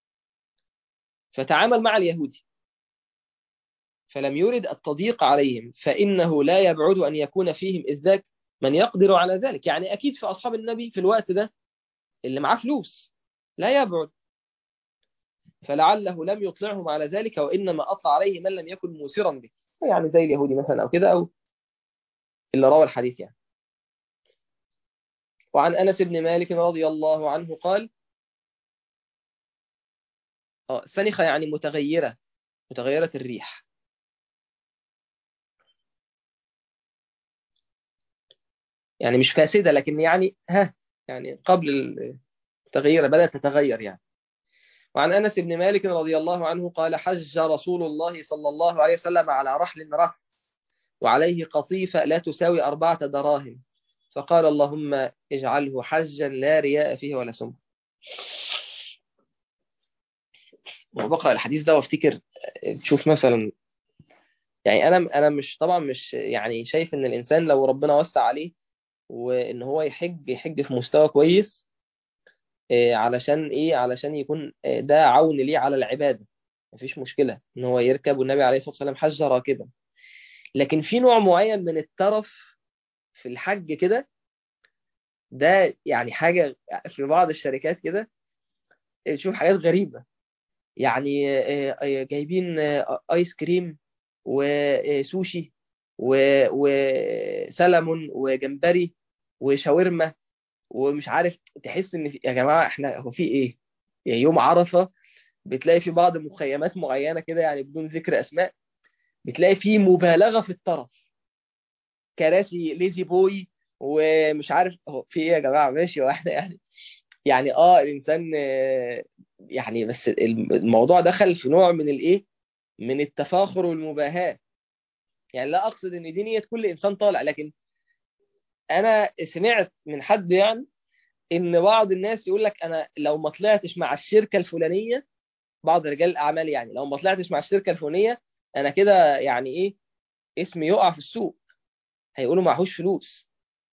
فتعامل مع اليهودي فلم يرد التضييق عليهم فإنه لا يبعد أن يكون فيهم إذ ذاك من يقدر على ذلك يعني أكيد في أصحاب النبي في الوقت ده اللي معاه فلوس لا يبعد فلعله لم يطلعهم على ذلك وإنما أطلع عليه من لم يكن موسرا به يعني زي اليهودي مثلا أو كده أو اللي روى الحديث يعني وعن أنس بن مالك رضي الله عنه قال سنخة يعني متغيرة متغيرة الريح يعني مش فاسدة لكن يعني ها يعني قبل التغيير بدأت تتغير يعني وعن أنس بن مالك رضي الله عنه قال حج رسول الله صلى الله عليه وسلم على رحل رف وعليه قطيفة لا تساوي أربعة دراهم فقال اللهم اجعله حجا لا رياء فيه ولا سمع وبقرأ الحديث ده وافتكر تشوف مثلا يعني انا انا مش طبعا مش يعني شايف ان الانسان لو ربنا وسع عليه وان هو يحج يحج في مستوى كويس علشان ايه علشان يكون ده عون ليه على العباده مفيش مشكله ان هو يركب والنبي عليه الصلاه والسلام حج راكبا لكن في نوع معين من الترف في الحج كده ده يعني حاجه في بعض الشركات كده تشوف حاجات غريبه يعني جايبين ايس كريم وسوشي وسلمون وجمبري وشاورما ومش عارف تحس ان في... يا جماعه احنا هو في ايه يعني يوم عرفه بتلاقي في بعض مخيمات معينه كده يعني بدون ذكر اسماء بتلاقي في مبالغه في الطرف كراسي ليزي بوي ومش عارف هو في ايه يا جماعه ماشي واحده يعني يعني اه الانسان يعني بس الموضوع دخل في نوع من الايه من التفاخر والمباهاه يعني لا اقصد ان دي نيه كل انسان طالع لكن انا سمعت من حد يعني ان بعض الناس يقول لك انا لو ما طلعتش مع الشركه الفلانيه بعض رجال الاعمال يعني لو ما طلعتش مع الشركه الفلانيه انا كده يعني ايه اسمي يقع في السوق هيقولوا معهوش فلوس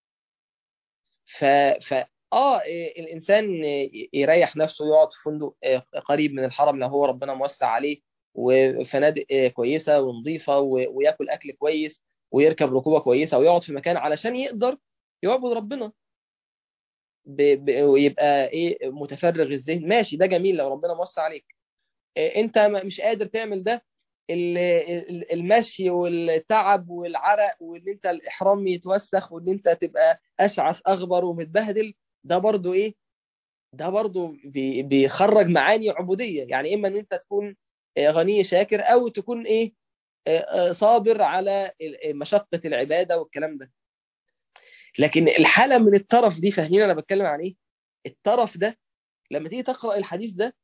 ف ف اه الانسان يريح نفسه يقعد في فندق قريب من الحرم لو هو ربنا موسع عليه وفنادق كويسه ونظيفه وياكل اكل كويس ويركب ركوبه كويسه ويقعد في مكان علشان يقدر يعبد ربنا ب... ب... ويبقى ايه متفرغ الذهن ماشي ده جميل لو ربنا موسع عليك انت مش قادر تعمل ده المشي والتعب والعرق وان انت الاحرام يتوسخ وان انت تبقى اشعث اغبر ومتبهدل ده برضو ايه ده برضو بي... بيخرج معاني عبوديه يعني اما ان انت تكون غني شاكر او تكون ايه صابر على مشقة العبادة والكلام ده لكن الحالة من الطرف دي فاهمين أنا بتكلم عن إيه الطرف ده لما تيجي تقرأ الحديث ده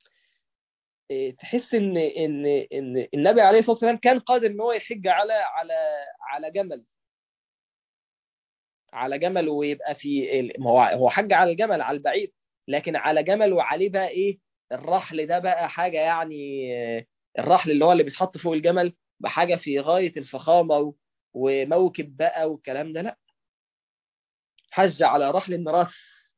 تحس إن إن إن النبي عليه الصلاة والسلام كان قادر إن هو يحج على على على جمل على جمل ويبقى في هو حج على الجمل على البعير لكن على جمل وعليه بقى إيه الرحل ده بقى حاجة يعني الرحل اللي هو اللي بيتحط فوق الجمل بحاجة في غاية الفخامة وموكب بقى والكلام ده لا حج على رحل رث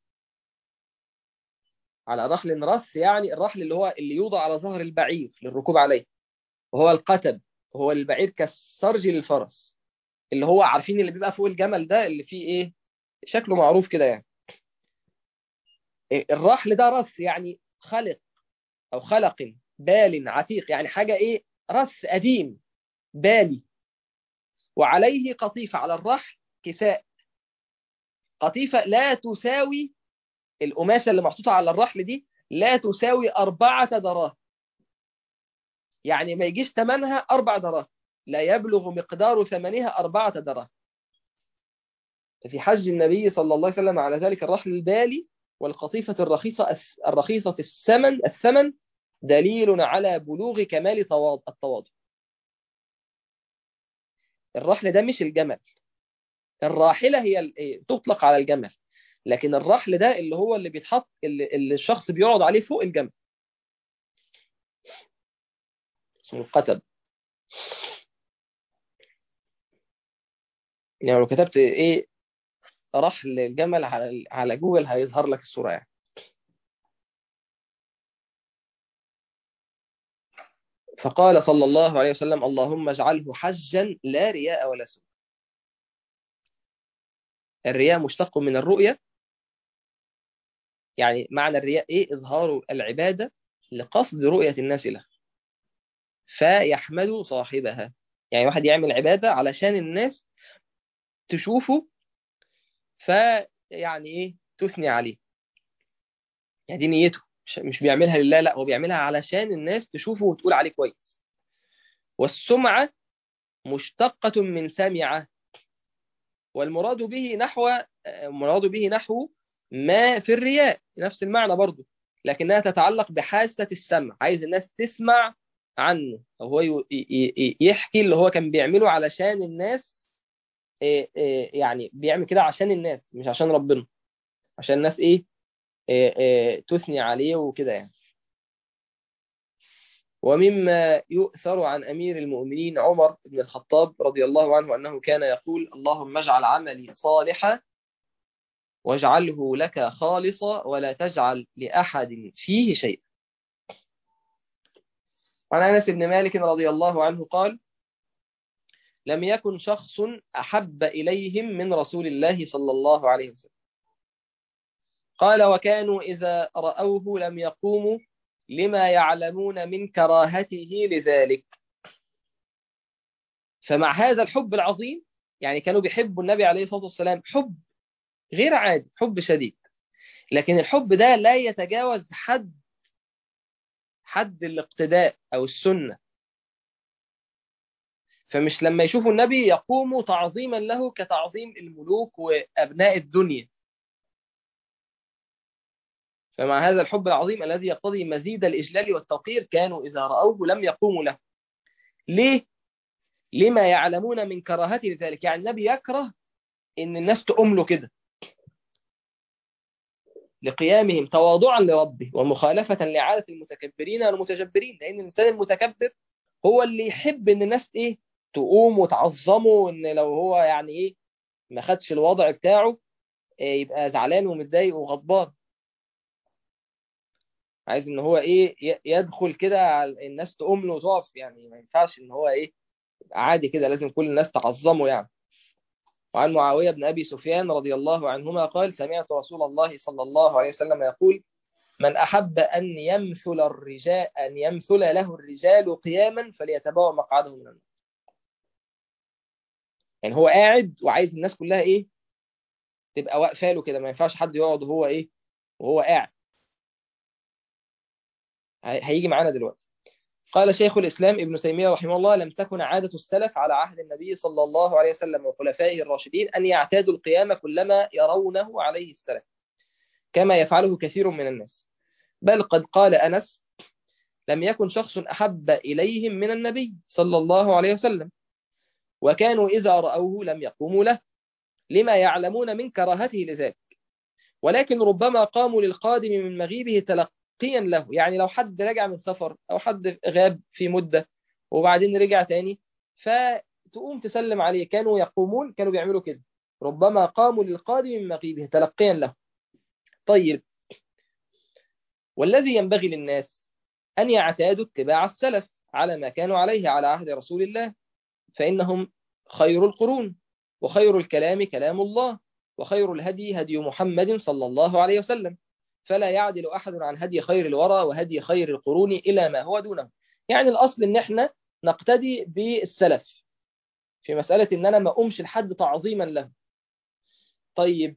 على رحل رث يعني الرحل اللي هو اللي يوضع على ظهر البعير للركوب عليه وهو القتب هو البعير كالسرج للفرس اللي هو عارفين اللي بيبقى فوق الجمل ده اللي فيه ايه شكله معروف كده يعني الرحل ده رث يعني خلق او خلق بال عتيق يعني حاجة ايه رث قديم بالي وعليه قطيفة على الرحل كساء قطيفة لا تساوي القماشة اللي محطوطة على الرحل دي لا تساوي أربعة دراهم يعني ما يجيش ثمنها أربع دراهم لا يبلغ مقدار ثمنها أربعة دراهم ففي حج النبي صلى الله عليه وسلم على ذلك الرحل البالي والقطيفة الرخيصة الرخيصة في الثمن الثمن دليل على بلوغ كمال التواضع الرحل ده مش الجمل الراحلة هي تطلق على الجمل لكن الرحل ده اللي هو اللي بيتحط اللي, اللي الشخص بيقعد عليه فوق الجمل اسمه القتب يعني لو كتبت ايه رحل الجمل على على جوجل هيظهر لك الصورة يعني فقال صلى الله عليه وسلم اللهم اجعله حجا لا رياء ولا سوء الرياء مشتق من الرؤية يعني معنى الرياء ايه اظهار العبادة لقصد رؤية الناس له فيحمد صاحبها يعني واحد يعمل عبادة علشان الناس تشوفه فيعني ايه تثني عليه يعني دي نيته مش بيعملها لله لا هو بيعملها علشان الناس تشوفه وتقول عليه كويس والسمعة مشتقة من سمعة والمراد به نحو مراد به نحو ما في الرياء نفس المعنى برضه لكنها تتعلق بحاسة السمع عايز الناس تسمع عنه أو هو يحكي اللي هو كان بيعمله علشان الناس يعني بيعمل كده عشان الناس مش عشان ربنا عشان الناس ايه تثني عليه وكده يعني ومما يؤثر عن أمير المؤمنين عمر بن الخطاب رضي الله عنه أنه كان يقول اللهم اجعل عملي صالحا واجعله لك خالصا ولا تجعل لأحد فيه شيئا وعن أنس بن مالك رضي الله عنه قال لم يكن شخص أحب إليهم من رسول الله صلى الله عليه وسلم قال وكانوا إذا رأوه لم يقوموا لما يعلمون من كراهته لذلك فمع هذا الحب العظيم يعني كانوا بيحبوا النبي عليه الصلاة والسلام حب غير عادي حب شديد لكن الحب ده لا يتجاوز حد حد الاقتداء أو السنة فمش لما يشوفوا النبي يقوموا تعظيما له كتعظيم الملوك وأبناء الدنيا فمع هذا الحب العظيم الذي يقتضي مزيد الإجلال والتوقير كانوا إذا رأوه لم يقوموا له ليه؟ لما يعلمون من كراهته لذلك يعني النبي يكره إن الناس تقوم له كده لقيامهم تواضعا لربه ومخالفة لعادة المتكبرين والمتجبرين لأن الإنسان المتكبر هو اللي يحب إن الناس إيه تقوم وتعظمه إن لو هو يعني إيه ما خدش الوضع بتاعه إيه يبقى زعلان ومتضايق وغضبان عايز ان هو ايه يدخل كده الناس تقوم له وتقف يعني ما ينفعش ان هو ايه عادي كده لازم كل الناس تعظمه يعني وعن معاوية بن أبي سفيان رضي الله عنهما قال سمعت رسول الله صلى الله عليه وسلم يقول من أحب أن يمثل الرجال أن يمثل له الرجال قياما فليتبوأ مقعده من النار يعني هو قاعد وعايز الناس كلها ايه تبقى واقفه له كده ما ينفعش حد يقعد وهو ايه وهو قاعد هيجي معانا دلوقتي قال شيخ الإسلام ابن تيمية رحمه الله لم تكن عادة السلف على عهد النبي صلى الله عليه وسلم وخلفائه الراشدين أن يعتادوا القيام كلما يرونه عليه السلام كما يفعله كثير من الناس بل قد قال أنس لم يكن شخص أحب إليهم من النبي صلى الله عليه وسلم وكانوا إذا رأوه لم يقوموا له لما يعلمون من كراهته لذلك ولكن ربما قاموا للقادم من مغيبه تلقى تلقيا له يعني لو حد رجع من سفر أو حد غاب في مدة وبعدين رجع تاني فتقوم تسلم عليه كانوا يقومون كانوا بيعملوا كده ربما قاموا للقادم من مغيبه تلقيا له طيب والذي ينبغي للناس أن يعتادوا اتباع السلف على ما كانوا عليه على عهد رسول الله فإنهم خير القرون وخير الكلام كلام الله وخير الهدي هدي محمد صلى الله عليه وسلم فلا يعدل أحد عن هدي خير الورى وهدي خير القرون إلى ما هو دونه يعني الأصل إن إحنا نقتدي بالسلف في مسألة إن أنا ما أقومش لحد تعظيما له طيب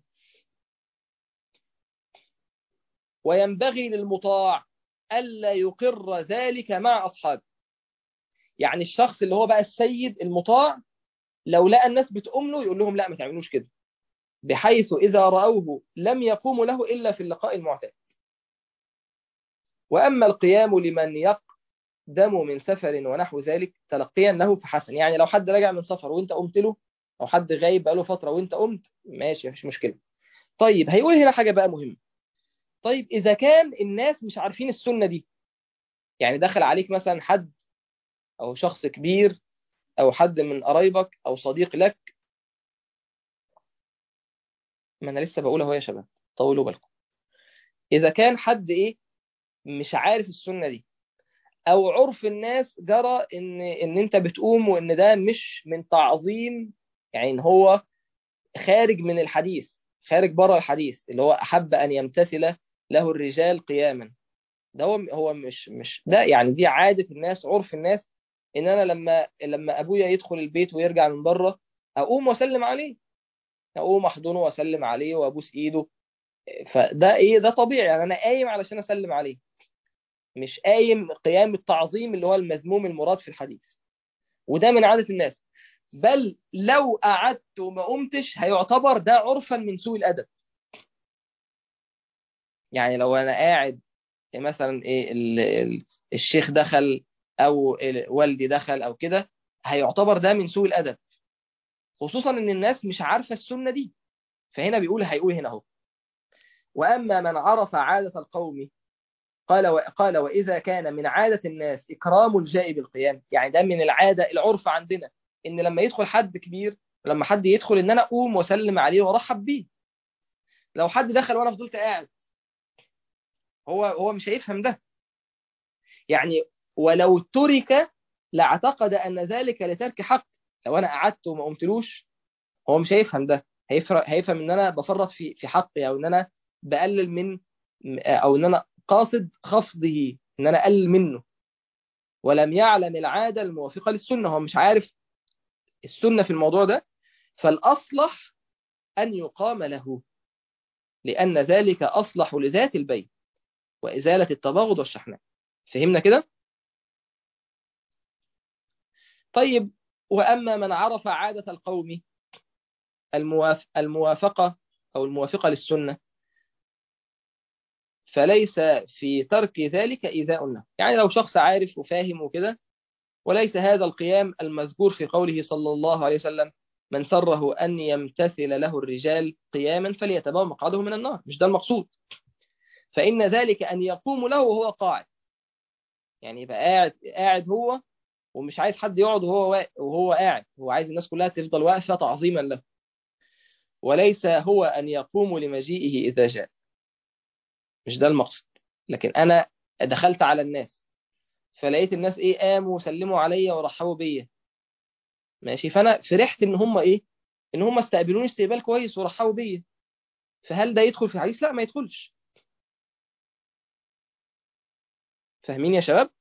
وينبغي للمطاع ألا يقر ذلك مع أصحابه يعني الشخص اللي هو بقى السيد المطاع لو لقى الناس بتقوم له يقول لهم لا ما تعملوش كده بحيث إذا رأوه لم يقوموا له إلا في اللقاء المعتاد وأما القيام لمن يقدم من سفر ونحو ذلك تلقيا له فحسن يعني لو حد راجع من سفر وانت قمت له أو حد غايب بقاله فترة وانت قمت ماشي مفيش مشكلة طيب هيقول هنا حاجة بقى مهمة طيب إذا كان الناس مش عارفين السنة دي يعني دخل عليك مثلا حد أو شخص كبير أو حد من قرايبك أو صديق لك ما أنا لسه بقول أهو يا شباب طولوا بالكم إذا كان حد إيه مش عارف السنة دي أو عرف الناس جرى إن إن أنت بتقوم وإن ده مش من تعظيم يعني إن هو خارج من الحديث خارج بره الحديث اللي هو أحب أن يمتثل له الرجال قياما ده هو هو مش مش ده يعني دي عادة الناس عرف الناس ان انا لما لما ابويا يدخل البيت ويرجع من بره اقوم واسلم عليه اقوم احضنه واسلم عليه وابوس ايده فده ايه ده طبيعي يعني انا قايم علشان اسلم عليه مش قايم قيام التعظيم اللي هو المذموم المراد في الحديث وده من عادة الناس بل لو قعدت وما قمتش هيعتبر ده عرفا من سوء الادب يعني لو انا قاعد مثلا ايه ال ال الشيخ دخل او والدي دخل او كده هيعتبر ده من سوء الادب خصوصا ان الناس مش عارفه السنه دي فهنا بيقول هيقول هنا اهو واما من عرف عاده القوم قال و... قال واذا كان من عاده الناس اكرام الجائب القيام يعني ده من العاده العرف عندنا ان لما يدخل حد كبير لما حد يدخل ان انا اقوم واسلم عليه وارحب بيه لو حد دخل وانا فضلت قاعد هو هو مش هيفهم ده يعني ولو ترك لاعتقد ان ذلك لترك حق لو انا قعدت وما قمتلوش هو مش هيفهم ده هيفهم ان انا بفرط في في حقي او ان انا بقلل من او ان انا قاصد خفضه ان انا اقلل منه ولم يعلم العاده الموافقه للسنه هو مش عارف السنه في الموضوع ده فالاصلح ان يقام له لان ذلك اصلح لذات البيت وازاله التباغض والشحناء فهمنا كده طيب وأما من عرف عادة القوم المواف... الموافقة أو الموافقة للسنة فليس في ترك ذلك إيذاء له يعني لو شخص عارف وفاهم وكده وليس هذا القيام المذكور في قوله صلى الله عليه وسلم من سره أن يمتثل له الرجال قياما فليتبوأ مقعده من النار مش ده المقصود فإن ذلك أن يقوم له وهو قاعد يعني يبقى قاعد قاعد هو ومش عايز حد يقعد وهو واقف وهو قاعد هو عايز الناس كلها تفضل واقفة تعظيما له وليس هو أن يقوم لمجيئه إذا جاء مش ده المقصد لكن أنا دخلت على الناس فلقيت الناس إيه قاموا وسلموا عليا ورحبوا بيا ماشي فأنا فرحت إن هم إيه إن هم استقبلوني استقبال كويس ورحبوا بيا فهل ده يدخل في الحديث؟ لا ما يدخلش فاهمين يا شباب؟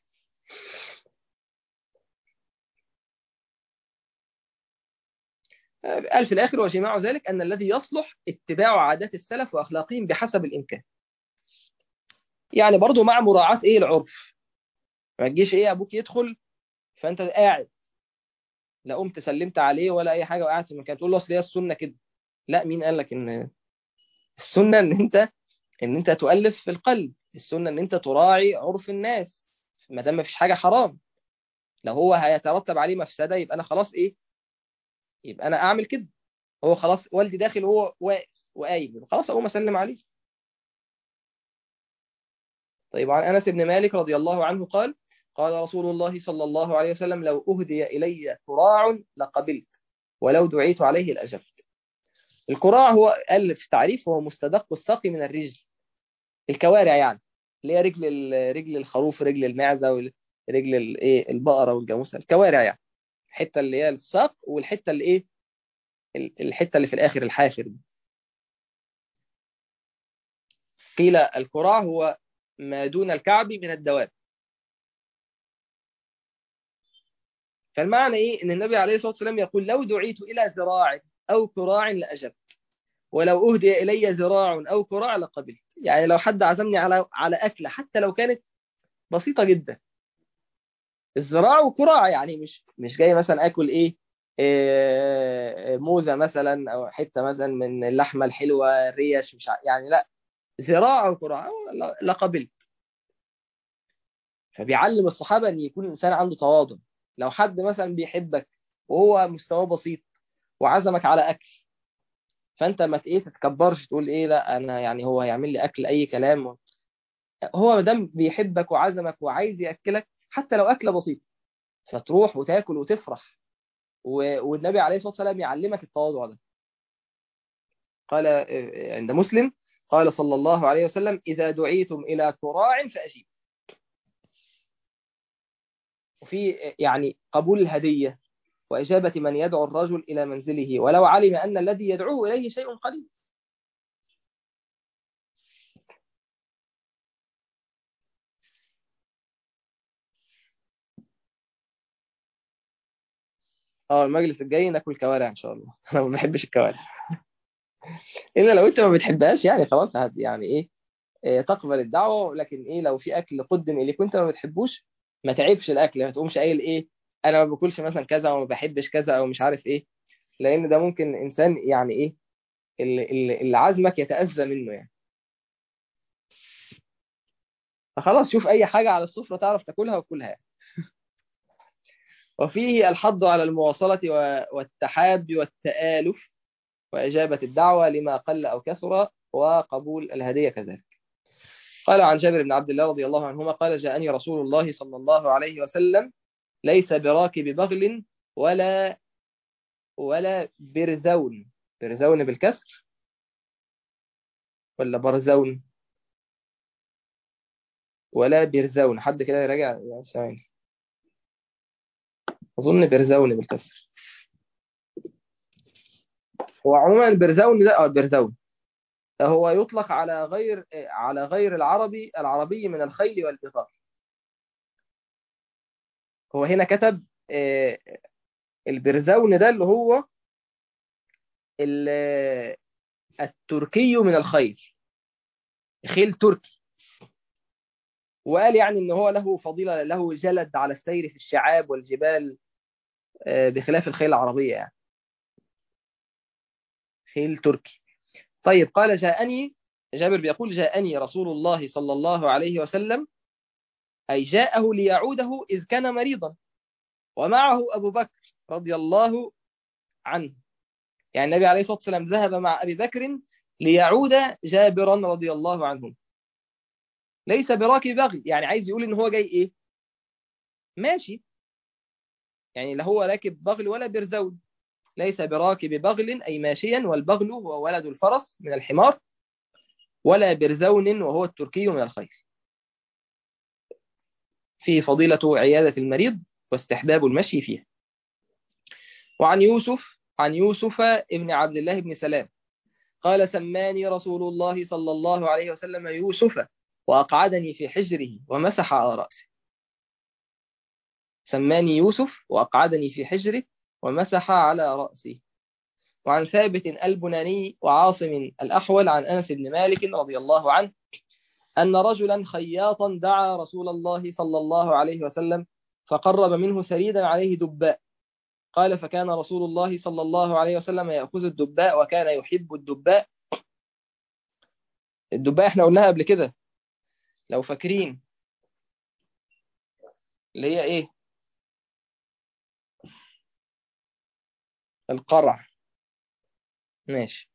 قال في الآخر وجماع ذلك أن الذي يصلح اتباع عادات السلف وأخلاقهم بحسب الإمكان يعني برضو مع مراعاة إيه العرف ما تجيش إيه أبوك يدخل فأنت قاعد لا قمت سلمت عليه ولا أي حاجة وقعدت في مكان تقول له أصل هي السنة كده لا مين قال لك إن السنة إن أنت إن أنت تؤلف في القلب السنة إن أنت تراعي عرف الناس ما دام ما فيش حاجة حرام لو هو هيترتب عليه مفسدة يبقى أنا خلاص إيه يبقى انا اعمل كده هو خلاص والدي داخل وهو واقف وقايم خلاص اقوم اسلم عليه طيب عن انس بن مالك رضي الله عنه قال قال رسول الله صلى الله عليه وسلم لو اهدي الي كراع لقبلت ولو دعيت عليه لاجبت الكراع هو قال في تعريف هو مستدق الساق من الرجل الكوارع يعني اللي هي رجل رجل الخروف رجل المعزه ورجل الايه البقره والجاموسه الكوارع يعني الحته اللي هي الساق والحته اللي ايه الحته اللي في الاخر الحافر دي قيل الكراع هو ما دون الكعب من الدواب فالمعنى ايه ان النبي عليه الصلاه والسلام يقول لو دعيت الى ذراع او كراع لاجبت ولو اهدي الي ذراع او كراع لقبلت يعني لو حد عزمني على على اكله حتى لو كانت بسيطه جدا الذراع وكراع يعني مش مش جاي مثلا اكل ايه إيه موزه مثلا او حته مثلا من اللحمه الحلوه الريش مش يعني لا ذراع او كراع لقبلت فبيعلم الصحابه ان يكون الانسان عنده تواضع لو حد مثلا بيحبك وهو مستواه بسيط وعزمك على اكل فانت ما ايه تتكبرش تقول ايه لا انا يعني هو هيعمل لي اكل اي كلام هو ما دام بيحبك وعزمك وعايز ياكلك حتى لو اكله بسيطه فتروح وتاكل وتفرح والنبي عليه الصلاه والسلام يعلمك التواضع ده قال عند مسلم قال صلى الله عليه وسلم اذا دعيتم الى كراع فاجيب وفي يعني قبول الهديه واجابه من يدعو الرجل الى منزله ولو علم ان الذي يدعوه اليه شيء قليل اه المجلس الجاي ناكل كوارع ان شاء الله انا ما بحبش الكوارع الا لو انت ما بتحبهاش يعني خلاص هت يعني ايه, إيه تقبل الدعوه لكن ايه لو في اكل قدم اليك وانت ما بتحبوش ما تعيبش الاكل ما تقومش قايل ايه انا ما باكلش مثلا كذا وما بحبش كذا او مش عارف ايه لان ده ممكن انسان يعني ايه اللي, اللي عزمك يتاذى منه يعني فخلاص شوف اي حاجه على السفره تعرف تاكلها وكلها يعني. وفيه الحض على المواصلة والتحاب والتآلف وإجابة الدعوة لما قل أو كثر وقبول الهدية كذلك قال عن جابر بن عبد الله رضي الله عنهما قال جاءني رسول الله صلى الله عليه وسلم ليس براكب بغل ولا ولا برزون برزون بالكسر ولا برزون ولا برزون حد كده يراجع ثواني أظن برزون بالكسر هو عموما البرزون ده أو البرزون هو يطلق على غير على غير العربي العربي من الخيل والبغال هو هنا كتب البرزون ده اللي هو التركي من الخيل خيل تركي وقال يعني ان هو له فضيله له جلد على السير في الشعاب والجبال بخلاف الخيل العربيه يعني خيل تركي طيب قال جاءني جابر بيقول جاءني رسول الله صلى الله عليه وسلم أي جاءه ليعوده إذ كان مريضا ومعه أبو بكر رضي الله عنه يعني النبي عليه الصلاة والسلام ذهب مع أبي بكر ليعود جابرا رضي الله عنه ليس براكب بغي يعني عايز يقول ان هو جاي ايه ماشي يعني لا هو راكب بغل ولا برزول ليس براكب بغل أي ماشيا والبغل هو ولد الفرس من الحمار ولا برزون وهو التركي من الخيل فيه فضيلة عيادة المريض واستحباب المشي فيها وعن يوسف عن يوسف ابن عبد الله بن سلام قال سماني رسول الله صلى الله عليه وسلم يوسف وأقعدني في حجره ومسح على رأسه سماني يوسف وأقعدني في حجره ومسح على رأسه وعن ثابت البناني وعاصم الأحول عن أنس بن مالك رضي الله عنه أن رجلا خياطا دعا رسول الله صلى الله عليه وسلم فقرب منه ثريدا عليه دباء قال فكان رسول الله صلى الله عليه وسلم يأخذ الدباء وكان يحب الدباء الدباء احنا قلناها قبل كده لو فاكرين اللي هي ايه القرع ماشي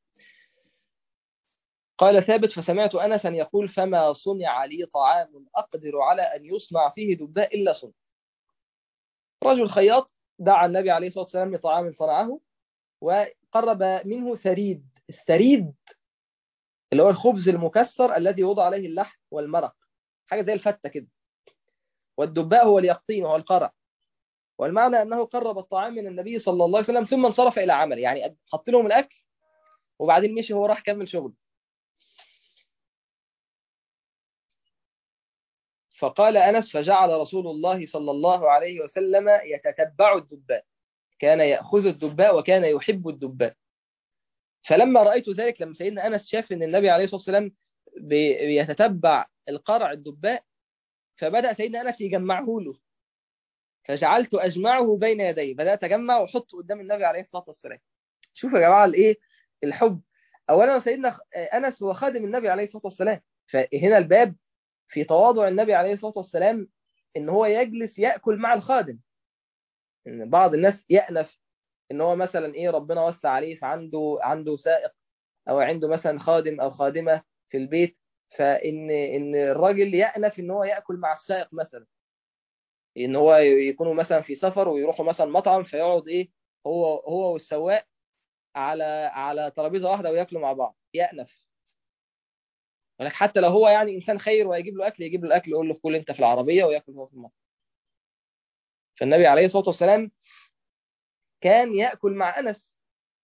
قال ثابت فسمعت أنسا يقول فما صنع لي طعام أقدر على أن يصنع فيه دباء إلا صنع رجل خياط دعا النبي عليه الصلاة والسلام لطعام صنعه وقرب منه ثريد الثريد اللي هو الخبز المكسر الذي يوضع عليه اللحم والمرق حاجة زي الفتة كده والدباء هو اليقطين وهو القرع والمعنى أنه قرب الطعام من النبي صلى الله عليه وسلم ثم انصرف إلى عمله يعني حط لهم الأكل وبعدين مشي هو راح كمل شغله فقال أنس فجعل رسول الله صلى الله عليه وسلم يتتبع الدباء كان يأخذ الدباء وكان يحب الدباء فلما رأيت ذلك لما سيدنا أنس شاف أن النبي عليه الصلاة والسلام بيتتبع القرع الدباء فبدأ سيدنا أنس يجمعه له فجعلت أجمعه بين يدي بدأت أجمع وأحطه قدام النبي عليه الصلاة والسلام شوفوا يا جماعة الإيه الحب أولا سيدنا أنس هو خادم النبي عليه الصلاة والسلام فهنا الباب في تواضع النبي عليه الصلاة والسلام إن هو يجلس يأكل مع الخادم إن بعض الناس يأنف إن هو مثلا إيه ربنا وسع عليه فعنده عنده سائق أو عنده مثلا خادم أو خادمة في البيت فإن إن الراجل يأنف إن هو يأكل مع السائق مثلا إن هو يكونوا مثلا في سفر ويروحوا مثلا مطعم فيقعد إيه هو هو والسواق على على ترابيزة واحدة وياكلوا مع بعض يأنف ولك حتى لو هو يعني انسان خير ويجيب له اكل يجيب له الاكل يقول له كل انت في العربيه وياكل هو في المطعم فالنبي عليه الصلاه والسلام كان ياكل مع انس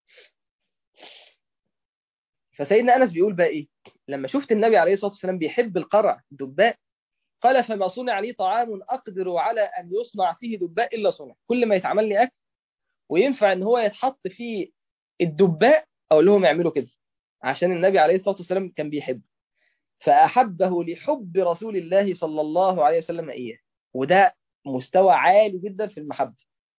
فسيدنا انس بيقول بقى ايه لما شفت النبي عليه الصلاه والسلام بيحب القرع الدباء قال فما صنع لي طعام اقدر على ان يصنع فيه دباء الا صنع كل ما يتعمل لي اكل وينفع ان هو يتحط فيه الدباء اقول لهم اعملوا كده عشان النبي عليه الصلاه والسلام كان بيحبه فأحبه لحب رسول الله صلى الله عليه وسلم إياه وده مستوى عالي جدا في المحبة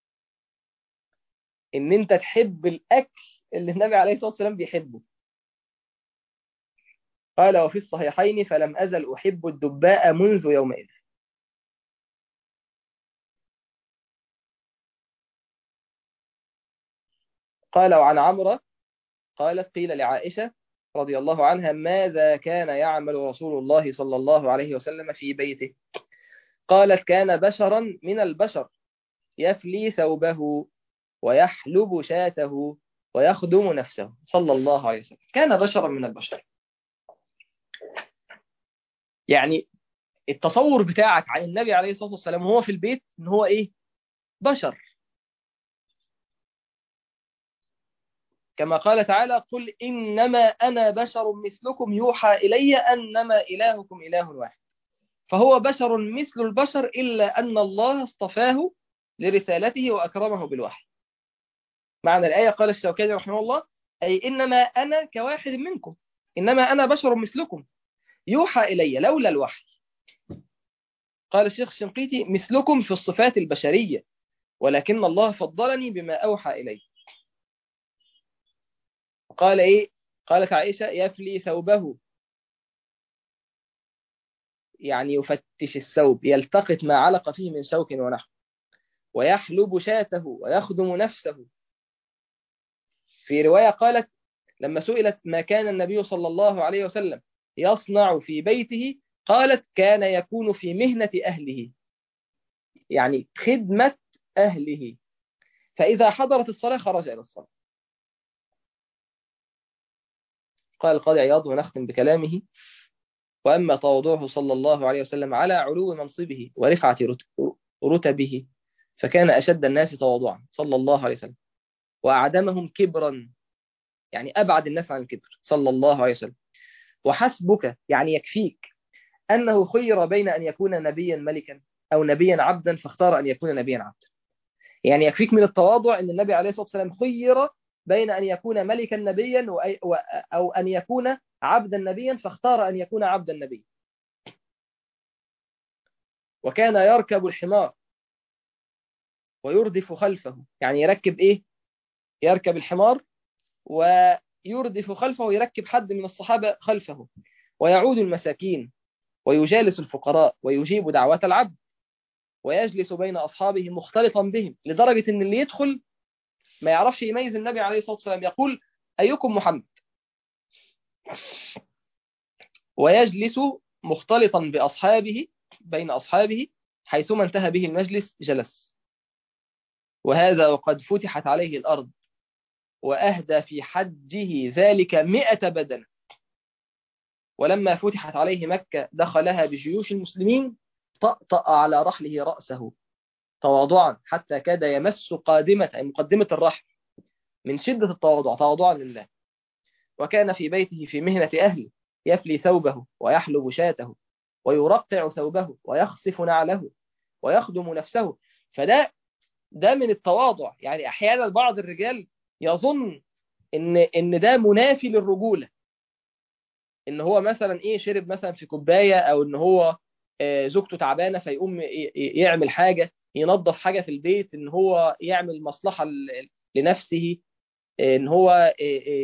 إن أنت تحب الأكل اللي النبي عليه الصلاة والسلام بيحبه قال وفي الصحيحين فلم أزل أحب الدباء منذ يومئذ قال وعن عمرة قالت قيل لعائشة رضي الله عنها ماذا كان يعمل رسول الله صلى الله عليه وسلم في بيته قالت كان بشرا من البشر يفلي ثوبه ويحلب شاته ويخدم نفسه صلى الله عليه وسلم كان بشرا من البشر يعني التصور بتاعك عن النبي عليه الصلاة والسلام وهو في البيت ان هو ايه بشر كما قال تعالى قل إنما أنا بشر مثلكم يوحى إلي أنما إلهكم إله واحد فهو بشر مثل البشر إلا أن الله اصطفاه لرسالته وأكرمه بالوحي معنى الآية قال الشوكاني رحمه الله أي إنما أنا كواحد منكم إنما أنا بشر مثلكم يوحى إلي لولا الوحي قال الشيخ الشنقيطي مثلكم في الصفات البشرية ولكن الله فضلني بما أوحى إلي قال إيه قالت عائشة يفلي ثوبه يعني يفتش الثوب يلتقط ما علق فيه من شوك ونحو ويحلب شاته ويخدم نفسه في رواية قالت لما سئلت ما كان النبي صلى الله عليه وسلم يصنع في بيته قالت كان يكون في مهنة أهله يعني خدمة أهله فإذا حضرت الصلاة خرج إلى الصلاة قال القاضي عياض ونختم بكلامه وأما تواضعه صلى الله عليه وسلم على علو منصبه ورفعة رتبه فكان أشد الناس تواضعا صلى الله عليه وسلم وأعدمهم كبرا يعني أبعد الناس عن الكبر صلى الله عليه وسلم وحسبك يعني يكفيك أنه خير بين أن يكون نبيا ملكا أو نبيا عبدا فاختار أن يكون نبيا عبدا يعني يكفيك من التواضع أن النبي عليه الصلاة والسلام خير بين أن يكون ملكا نبيا أو أن يكون عبدا نبيا فاختار أن يكون عبدا نبيا وكان يركب الحمار ويردف خلفه يعني يركب إيه يركب الحمار ويردف خلفه يركب حد من الصحابة خلفه ويعود المساكين ويجالس الفقراء ويجيب دعوة العبد ويجلس بين أصحابه مختلطا بهم لدرجة أن اللي يدخل ما يعرفش يميز النبي عليه الصلاة والسلام يقول أيكم محمد ويجلس مختلطا بأصحابه بين أصحابه حيثما انتهى به المجلس جلس وهذا وقد فتحت عليه الأرض وأهدى في حجه ذلك مئة بدنة ولما فتحت عليه مكة دخلها بجيوش المسلمين طأطأ على رحله رأسه تواضعا حتى كاد يمس قادمة أي مقدمة الرحل من شدة التواضع تواضعا لله وكان في بيته في مهنة أهله يفلي ثوبه ويحلب شاته ويرقع ثوبه ويخصف نعله ويخدم نفسه فده ده من التواضع يعني احيانا بعض الرجال يظن ان ان ده منافي للرجوله ان هو مثلا ايه شرب مثلا في كوبايه او ان هو زوجته تعبانه فيقوم يعمل حاجه ينظف حاجه في البيت ان هو يعمل مصلحه لنفسه ان هو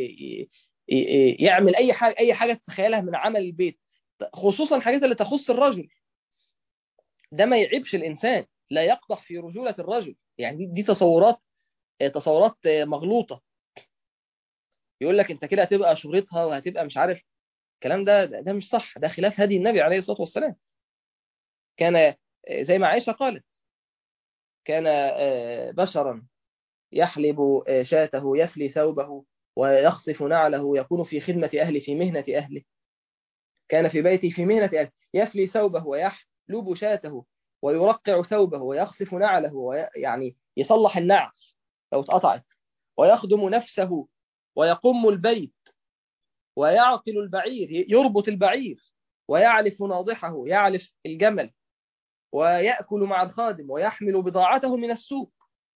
يعمل اي حاجه اي حاجه تتخيلها من عمل البيت خصوصا الحاجات اللي تخص الرجل ده ما يعيبش الانسان لا يقدح في رجوله الرجل يعني دي, دي تصورات تصورات مغلوطه يقول لك انت كده هتبقى شهرتها وهتبقى مش عارف الكلام ده ده مش صح ده خلاف هدي النبي عليه الصلاه والسلام كان زي ما عائشه قالت كان بشرا يحلب شاته يفلي ثوبه ويخصف نعله يكون في خدمة أهله في مهنة أهله كان في بيته في مهنة أهله يفلي ثوبه ويحلب شاته ويرقع ثوبه ويخصف نعله ويعني يصلح النعل لو اتقطعت ويخدم نفسه ويقم البيت ويعقل البعير يربط البعير ويعلف ناضحه يعلف الجمل ويأكل مع الخادم ويحمل بضاعته من السوق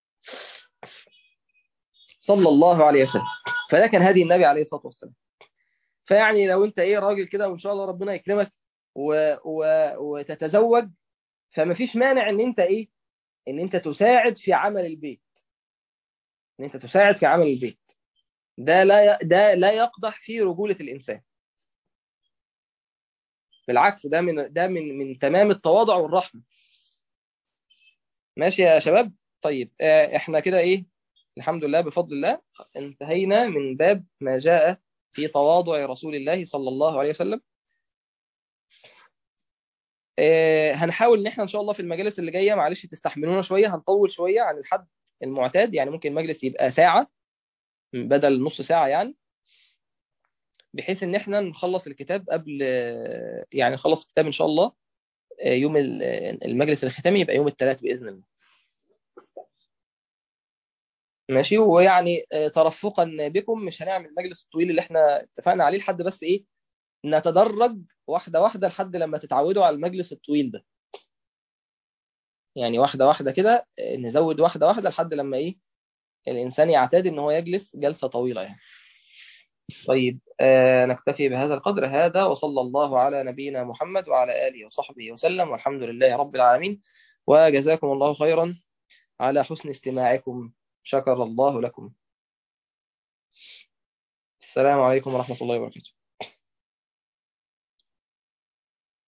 صلى الله عليه وسلم فده كان هدي النبي عليه الصلاة والسلام فيعني لو انت ايه راجل كده وان شاء الله ربنا يكرمك و... و... وتتزوج فما فيش مانع ان انت ايه ان انت تساعد في عمل البيت ان انت تساعد في عمل البيت ده لا ي... ده لا يقدح في رجولة الانسان بالعكس ده من ده من من تمام التواضع والرحمة ماشي يا شباب طيب احنا كده ايه الحمد لله بفضل الله انتهينا من باب ما جاء في تواضع رسول الله صلى الله عليه وسلم اه هنحاول ان احنا ان شاء الله في المجالس اللي جايه معلش تستحملونا شويه هنطول شويه عن الحد المعتاد يعني ممكن المجلس يبقى ساعه بدل نص ساعه يعني بحيث ان احنا نخلص الكتاب قبل يعني نخلص الكتاب ان شاء الله يوم المجلس الختامي يبقى يوم الثلاث باذن الله ماشي ويعني ترفقا بكم مش هنعمل المجلس الطويل اللي احنا اتفقنا عليه لحد بس ايه نتدرج واحده واحده لحد لما تتعودوا على المجلس الطويل ده يعني واحده واحده كده نزود واحده واحده لحد لما ايه الانسان يعتاد ان هو يجلس جلسه طويله يعني طيب آه نكتفي بهذا القدر هذا وصلى الله على نبينا محمد وعلى آله وصحبه وسلم والحمد لله رب العالمين وجزاكم الله خيرا على حسن استماعكم شكر الله لكم السلام عليكم ورحمة الله وبركاته